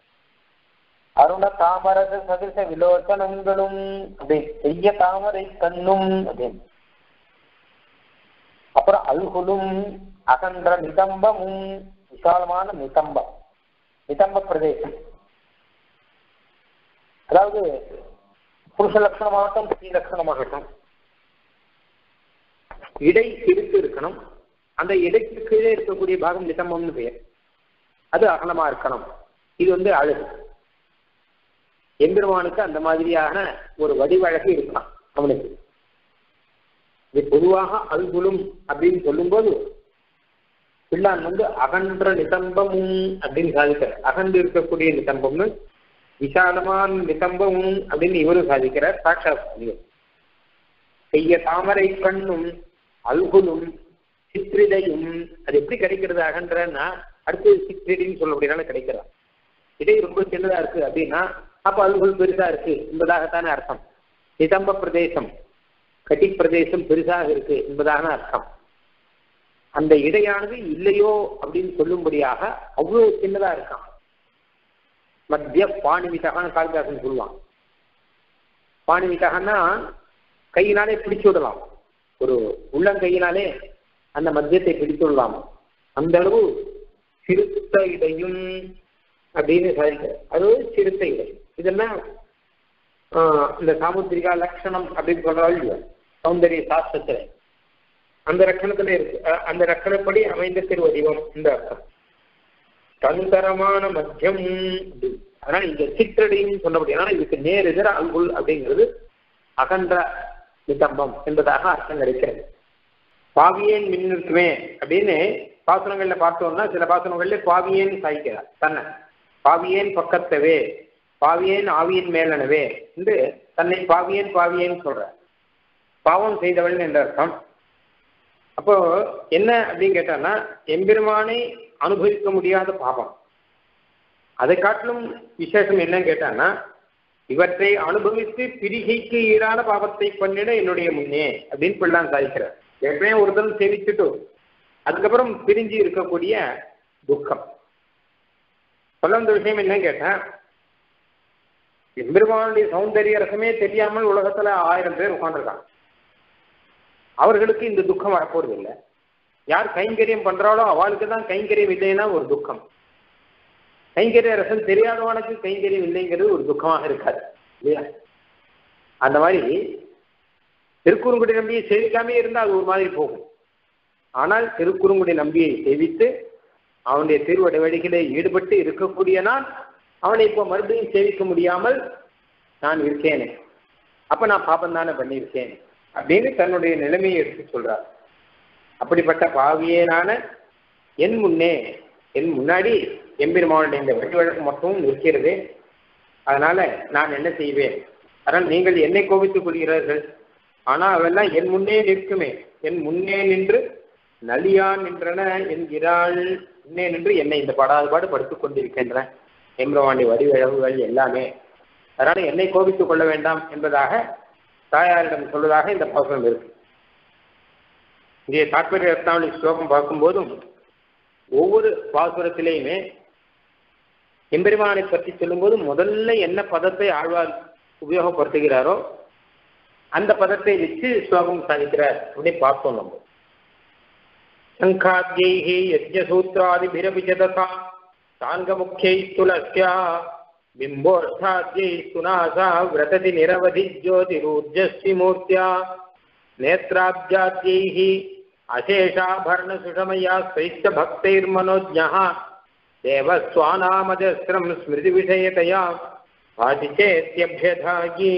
அருண தாமரச சதிச விலோச்சனங்களும் அப்படி செய்ய தாமரை கண்ணும் அப்படின்னு அப்புறம் அல்குலும் அகன்ற நிதம்பமும் விசாலமான நிதம்பம் நிதம்ப பிரதேசம் அதாவது புருஷ லட்சணமாகட்டும் ஸ்ரீ லட்சணமாகட்டும் இடை பிரித்து இருக்கணும் அந்த இடைக்கு கீழே இருக்கக்கூடிய பாகம் நிதம்பம்னு பெயர் அது அகலமா இருக்கணும் இது வந்து அழகு எம்பெருமானுக்கு அந்த மாதிரியான ஒரு வடிவழகு இருக்கான் அவனுக்கு இது பொதுவாக அல்குலும் அப்படின்னு சொல்லும்போது பிள்ளான் வந்து அகன்ற நிதம்பமும் அப்படின்னு சாதிக்கிறார் அகன்று இருக்கக்கூடிய நிதம்பம்னு விசாலமான நிதம்பமும் அப்படின்னு இவரும் சாதிக்கிறார் சாட்சாத் செய்ய தாமரை கண்ணும் அல்குலும் சித்திரிதையும் அது எப்படி கிடைக்கிறது அகன்றன்னா அடுத்து சித்திரின்னு சொல்லக்கூடியனால கிடைக்கிறா இடை ரொம்ப சின்னதா இருக்கு அப்படின்னா அப்ப அல்குல் பெருசா இருக்கு என்பதாகத்தானே அர்த்தம் நிதம்ப பிரதேசம் கட்டி பிரதேசம் பெருசாக இருக்கு என்பதான அர்த்தம் அந்த இடையானது இல்லையோ அப்படின்னு சொல்லும்படியாக அவ்வளவு சின்னதா இருக்கான் மத்திய பாணிவிதகான்னு காளிதாசன் சொல்லுவான் பாணிவிதகன்னா கையினாலே பிடிச்சு விடலாம் ஒரு உள்ளங்கையினாலே அந்த மத்தியத்தை பிடித்து விடலாம் அந்த அளவு சிறுத்த இடையும் அப்படின்னு சாதிக்கிறார் அது சிறுத்த இடை இதெல்லாம் இந்த சாமுத்திரிகா லட்சணம் அப்படின்னு சொல்றாள் இல்லையா சௌந்தரிய சாஸ்திரத்துல அந்த லட்சணத்துல இருக்கு அந்த லட்சணப்படி அமைந்த திருவடிவம் இந்த அர்த்தம் தந்தரமான மத்தியம் அதனால இந்த சிற்றடின்னு சொன்னபடி ஆனால் இதுக்கு நேர் எதிர அங்குள் அப்படிங்கிறது அகன்ற நிதம்பம் என்பதாக அர்த்தம் கிடைக்கிறது பாவியேன் மின்னிருக்குமே அப்படின்னு பாசனங்கள்ல பார்த்தோம்னா சில பாசனங்கள்ல பாவியேன் சாய்க்கிறார் தன்னை பாவியேன் பக்கத்தவே பாவியேன் ஆவியின் மேலனவே என்று தன்னை பாவியேன் பாவியேன் சொல்ற பாவம் செய்தவள் என்ற அர்த்தம் அப்போ என்ன அப்படின்னு கேட்டான்னா எம்பெருமானை அனுபவிக்க முடியாத பாவம் அதை காட்டிலும் விசேஷம் என்னன்னு கேட்டான்னா இவற்றை அனுபவித்து பிரிகைக்கு ஈடான பாவத்தை பண்ணிட என்னுடைய முன்னே அப்படின்னு பிள்ளான் சாதிக்கிறார் எப்படியே ஒரு தரம் சேவிச்சுட்டு அதுக்கப்புறம் பிரிஞ்சு இருக்கக்கூடிய துக்கம் சொல்ல வந்த விஷயம் என்னன்னு கேட்டேன் எம்பெருமானுடைய சௌந்தரிய ரசமே தெரியாமல் உலகத்துல ஆயிரம் பேர் உட்காந்துருக்காங்க அவர்களுக்கு இந்த துக்கம் வரப்போறது இல்லை யார் கைங்கரியம் பண்றாளோ அவளுக்கு தான் கைங்கரியம் இல்லைன்னா ஒரு துக்கம் கைங்கரிய ரசம் தெரியாதவனுக்கு கைங்கரியம் இல்லைங்கிறது ஒரு துக்கமாக இருக்காது இல்லையா அந்த மாதிரி திருக்குறுங்குடி நம்பியை சேவிக்காமே இருந்தால் அது ஒரு மாதிரி போகும் ஆனால் திருக்குறுங்குடி நம்பியை சேவித்து அவனுடைய திருவடை வழிகளை ஈடுபட்டு இருக்கக்கூடிய நான் அவனை இப்போ மறுபடியும் சேவிக்க முடியாமல் நான் இருக்கேனே அப்ப நான் பாப்பம் தானே பண்ணியிருக்கேன் அப்படின்னு தன்னுடைய நிலைமையை எடுத்து சொல்றார் அப்படிப்பட்ட பாவியேனான என் முன்னே என் முன்னாடி எம்பெருமானுடைய இந்த வழி வழக்கு மட்டும் நிற்கிறது அதனால நான் என்ன செய்வேன் அதனால் நீங்கள் என்னை கோபித்துக் கொள்கிறீர்கள் ஆனா அவெல்லாம் என் முன்னே நிற்குமே என் முன்னே நின்று நலியா நின்றன என்கிறாள் முன்னே நின்று என்னை இந்த படாதுபாடு படுத்துக் கொண்டிருக்கின்றன எம்பெருமானுடைய வடிவழகுகள் எல்லாமே அதனால என்னை கோபித்துக் கொள்ள வேண்டாம் என்பதாக தாயாரிடம் சொல்வதாக இந்த பாசனம் இருக்கு இங்கே தாற்பரிய ரத்னாவளி ஸ்லோகம் பார்க்கும்போதும் ஒவ்வொரு பாசுரத்திலேயுமே எம்பெருமானை பற்றி சொல்லும்போது முதல்ல என்ன பதத்தை ஆழ்வார் உபயோகப்படுத்துகிறாரோ அந்த பதத்தை வச்சு ஸ்லோகம் சாதிக்கிறார் அப்படின்னு பார்த்தோம் நம்ம சங்காத்யைஹி யஜ்ஞசூத்ராதிபிரபி ஜததா சாங்கமுக்கியை துலஸ்யா பிம்போர்த்தாத்யை சுனாசா விரததி நிரவதி ஜோதிரூர்ஜஸ்வி மூர்த்தியா நேத்ராப்ஜாத்யைः अशेषाभरणसुषमया स्वैश्च भक्तैर्मनोज्ञः देवस्वानामजस्रं स्मृतिविषयतया भाति चेत्यभ्यधागी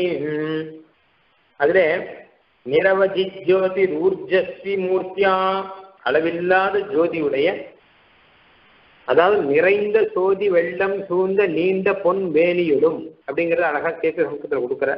அதில் நிரவதி ஜோதி ஊர்ஜஸ்வி மூர்த்தியா அளவில்லாத ஜோதியுடைய அதாவது நிறைந்த சோதி வெள்ளம் சூழ்ந்த நீண்ட பொன் வேலியுடும் அப்படிங்கறத அழகா கேட்க சமூகத்தில் கொடுக்குற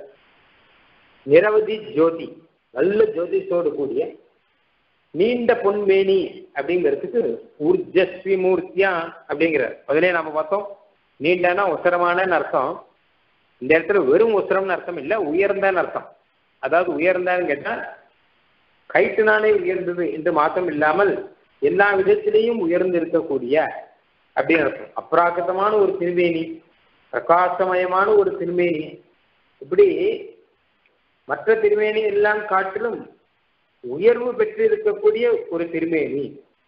நிரவதி ஜோதி நல்ல ஜோதிஷோடு கூடிய நீண்ட பொன்வேணி அப்படிங்கிறதுக்கு ஊர்ஜஸ்வி மூர்த்தியா அப்படிங்கிற முதலே நாம பார்த்தோம் நீண்டனா உசரமான அர்த்தம் இந்த இடத்துல வெறும் உசரம்னு அர்த்தம் இல்லை உயர்ந்தான்னு அர்த்தம் அதாவது உயர்ந்தான்னு கேட்டா கைட்டுனாலே உயர்ந்தது என்று மாற்றம் இல்லாமல் எல்லா விதத்திலையும் உயர்ந்து இருக்கக்கூடிய அப்படின்னு அர்த்தம் அப்ராக்கிரதமான ஒரு திருமேனி பிரகாசமயமான ஒரு திருமேனி இப்படி மற்ற திருமேனி எல்லாம் காட்டிலும் உயர்வு பெற்றிருக்கக்கூடிய ஒரு திருமேனி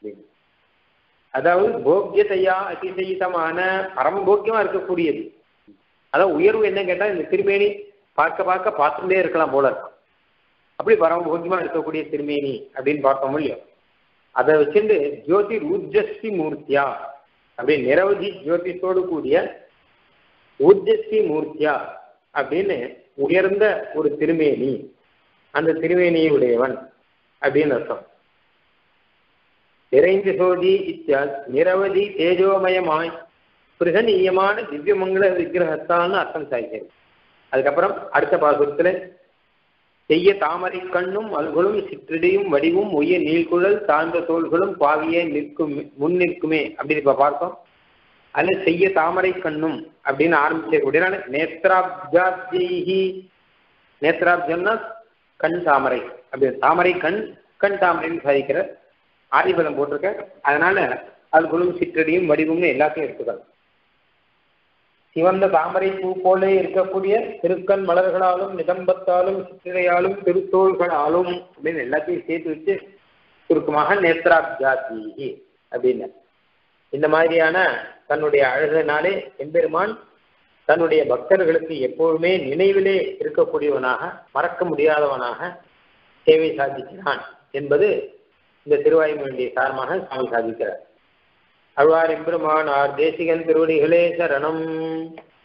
அதாவது போக்கியத்தையா அதிசயிதமான பரமபோக்கியமா இருக்கக்கூடியது அதான் உயர்வு என்ன கேட்டா இந்த திருமேனி பார்க்க பார்க்க பார்த்துட்டே இருக்கலாம் போல இருக்கும் அப்படி பரமபோக்கியமா இருக்கக்கூடிய திருமேனி அப்படின்னு பார்த்தோம் இல்லையோ அதை வச்சுட்டு ஜோதி ஊர்ஜஸ்வி மூர்த்தியா அப்படி நிரவதி ஜோதிஷோடு கூடிய ஊர்ஜஸ்வி மூர்த்தியா அப்படின்னு உயர்ந்த ஒரு திருமேனி அந்த திருமேனியுடையவன் அப்படின்னு அர்த்தம் நிறைந்து சோதி இத்தியா நிரவதி தேஜோமயமாய் பிருகணீயமான திவ்யமங்கள விக்கிரகத்தான்னு அர்த்தம் சாய்க்கிறது அதுக்கப்புறம் அடுத்த பாசுரத்துல செய்ய தாமரை கண்ணும் அல்குளும் சிற்றிடியும் வடிவும் உய நீள்குழல் தாழ்ந்த தோள்களும் பாவியே நிற்கும் முன் நிற்குமே அப்படின்னு இப்ப பார்த்தோம் அதுல செய்ய தாமரை கண்ணும் அப்படின்னு ஆரம்பிச்ச நேத்ராப்ஜாப்ஜி நேத்ராப்ஜம்னா கண் தாமரை அப்படி தாமரை கண் கண் தாமரைன்னு சாதிக்கிற ஆதிபதம் போட்டிருக்க அதனால அல்குளும் சிற்றடியும் வடிவும்னு எல்லாத்தையும் எடுத்துக்கலாம் சிவந்த தாமரை பூ போலே இருக்கக்கூடிய திருக்கண் மலர்களாலும் நிதம்பத்தாலும் சித்திரையாலும் திருத்தோள்களாலும் அப்படின்னு எல்லாத்தையும் சேர்த்து வச்சு சுருக்கமாக நேத்ராப்ஜாதி அப்படின்னு இந்த மாதிரியான தன்னுடைய அழகினாலே எம்பெருமான் தன்னுடைய பக்தர்களுக்கு எப்பொழுதுமே நினைவிலே இருக்கக்கூடியவனாக மறக்க முடியாதவனாக சேவை சாதிக்கிறான் என்பது இந்த திருவாயுமொழியை சாரமாக சுவாமி சாதிக்கிறார் அழ்வார் எம்பெருமானார் தேசிகன் திருவடிகளே சரணம்